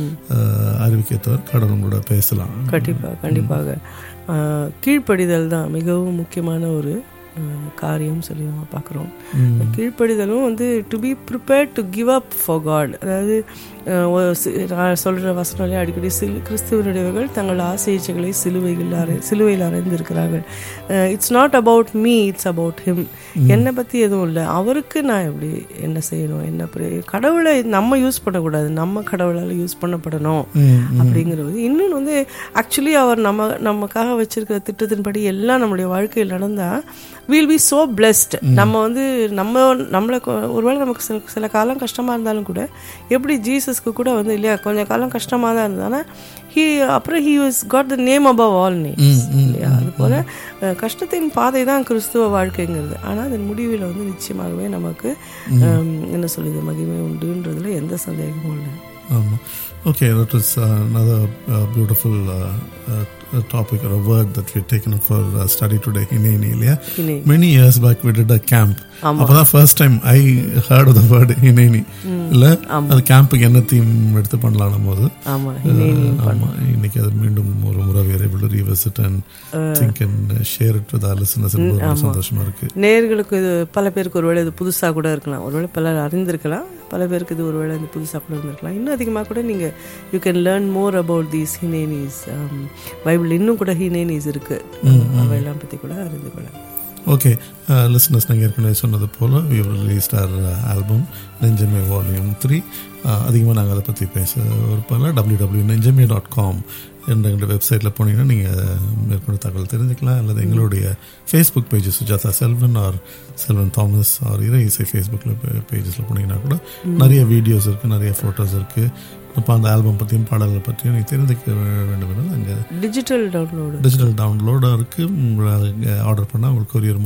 அஹ், அறிவிக்கேற்றவர் கடவுள் உங்களோட பேசலாம்
கண்டிப்பா கண்டிப்பாக ஆஹ், கீழ்ப்படிதல் தான் மிகவும் முக்கியமான ஒரு ஆஹ், காரியம் சொல்லி நம்ம பார்க்குறோம் கீழ்ப்படிதலும் வந்து to be prepare to give up for God அதாவது ஆஹ், ஒரு சி- நான் சொல்ற வசனாலே அடிக்கடி சிலு கிறிஸ்துவனுடையவர்கள் தங்கள் ஆசைச்சைகளை சிலுவையில் அறை சிலுவையில் அறைந்திருக்கிறார்கள் it's not about me it's about him என்னை பற்றி எதுவும் இல்லை அவருக்கு நான் எப்படி என்ன செய்யணும் என்ன pri- கடவுளை நம்ம யூஸ் பண்ணக்கூடாது நம்ம கடவுளால் யூஸ் பண்ணப்படணும் அப்படிங்கிறது இன்னொன்று வந்து ஆக்சுவலி அவர் நம்ம நமக்காக வச்சிருக்கிற திட்டத்தின்படி எல்லாம் நம்மளுடைய வாழ்க்கையில் நடந்தா வில் பி சோ பிளெஸ்ட் நம்ம வந்து நம்ம நம்மளை கொ- ஒருவேளை நமக்கு சில சில காலம் கஷ்டமா இருந்தாலும் கூட எப்படி ஜீசஸ்க்கு கூட வந்து இல்லையா கொஞ்சம் காலம் கஷ்டமா தான் இருந்தானா ஹீ அப்புறம் he was got the name above all names இல்லையா அது போல அஹ், கஷ்டத்தின் பாதை தான் கிறிஸ்துவ வாழ்க்கைங்கிறது ஆனால் அதன் முடிவில் வந்து நிச்சயமாகவே நமக்கு ஹம், என்ன சொல்லுது மகிமை உண்டுன்றதுல எந்த சந்தேகமும் இல்லை
ஆமா Okay, that is uh, another uh, beautiful uh, uh, topic or a word that we've taken up for uh, study today, Hineni. Yeah?
Hineni.
Many years back we did a camp. அப்பதான் first time I heard the word ஹினேனி இல்ல அது கேம்புக்கு என்ன theme எடுத்து பண்ணலாம் போது
ஆமா ஹினேனி
ஆமா இன்னைக்கு அது மீண்டும் ஒரு முறை வேற able to revisit and think and share it with our listeners ரொம்ப சந்தோஷமா இருக்கு
நேர்களுக்கு இது பல பேருக்கு ஒருவேளை இது புதுசாக கூட இருக்கலாம் ஒருவேளை பலர் அறிந்திருக்கலாம் பல பேருக்கு இது ஒருவேளை இது புதுசாக கூட இருந்திருக்கலாம் இன்னும் அதிகமாக கூட நீங்கள் you can learn more about these ஹினேனிஸ் பைபிள் இன்னும் கூட ஹினேனிஸ் இருக்கு அவையெல்லாம் பற்றி கூட அறிந்து கொள்ளலாம்
ஓகே லிசனர்ஸ் நாங்கள் ஏற்கனவே சொன்னது போல் we released our album Nenjame volume three அதிகமாக நாங்கள் அதை பற்றி பேச விருப்பம் W W Nenjame dot com என்ற எங்களுடைய வெப்சைட்டில் போனீங்கன்னா நீங்கள் மேற்கொண்டு தகவல் தெரிஞ்சுக்கலாம் அல்லது எங்களுடைய Facebook pages Sujatha Selvan or Selvan Thomas or Irai Isai ஃபேஸ்புக்கில் பேஜஸில் போனீங்கன்னா கூட நிறைய வீடியோஸ் இருக்குது நிறைய ஃபோட்டோஸ் இருக்குது இப்போ அந்த ஆல்பம் பற்றியும் பாடல்கள் பற்றியும் நீங்கள் தெரிஞ்சுக்க வேண்டும் என்றால் அங்கே
டிஜிட்டல் டவுன்லோடு
டிஜிட்டல் டவுன்லோடாக இருக்குது உங்களை ஆர்டர் பண்ணால் உங்களுக்கு கொரியர்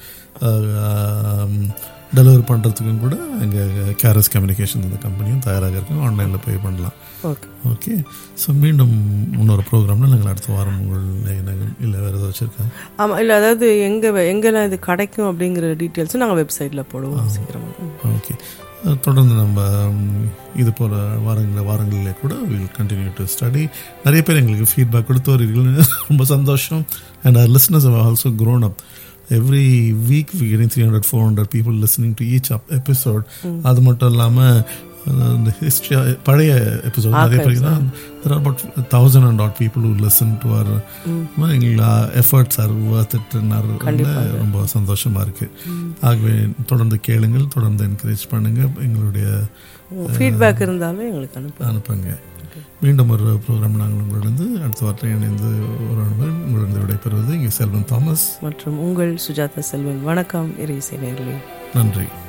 மூலமாக டெலிவரி பண்ணுறதுக்கும் கூட அங்கே கேரஸ் கம்யூனிகேஷன் இந்த கம்பெனியும் தயாராக இருக்கும் ஆன்லைனில் பே பண்ணலாம்
ஓகே
ஓகே ஸோ மீண்டும் இன்னொரு ப்ரோக்ராமில் நாங்கள் அடுத்த வாரம் உங்கள் நாங்கள் இல்லை வேறு ஏதாவது வச்சுருக்கேன்
ஆமாம் இல்லை அதாவது எங்கே எங்கெல்லாம் இது கிடைக்கும் அப்படிங்கிற டீட்டெயில்ஸும் நாங்கள் வெப்சைட்டில் போடுவோம் சீக்கிரமாக
ஓகே தொடர்ந்து நம்ம ம், இது போல வாரங்களில் வாரங்களிலே கூட வில் கண்டினியூ டு ஸ்டடி நிறைய பேர் எங்களுக்கு ஃபீட்பேக் கொடுத்து வருவீர்கள் ரொம்ப சந்தோஷம் and our listeners also grown up every week we getting three hundred four hundred people listening to each episode அது மட்டும் இல்லாமல் இந்த ஹிஸ்ட்ரி பழைய எபிசோட் நிறைய பேருக்கு தான் there are about thousand and odd people who listen to our எங்களா efforts are worth ரொம்ப சந்தோஷமா இருக்கு ஆகவே தொடர்ந்து கேளுங்கள் தொடர்ந்து என்கரேஜ் பண்ணுங்க எங்களுடைய
ஃபீட்பேக் இருந்தாலும் எங்களுக்கு அனுப்புங்க
அனுப்புங்க மீண்டும் ஒரு ப்ரோக்ராம் நாங்கள் உங்களிடம் அடுத்த வாரத்தை இணைந்து ஒரு உங்களிடம் விடைபெறுவது இங்கே செல்வன் தாமஸ்
மற்றும் உங்கள் சுஜாதா செல்வன் வணக்கம் இறைசை நேர்களே
நன்றி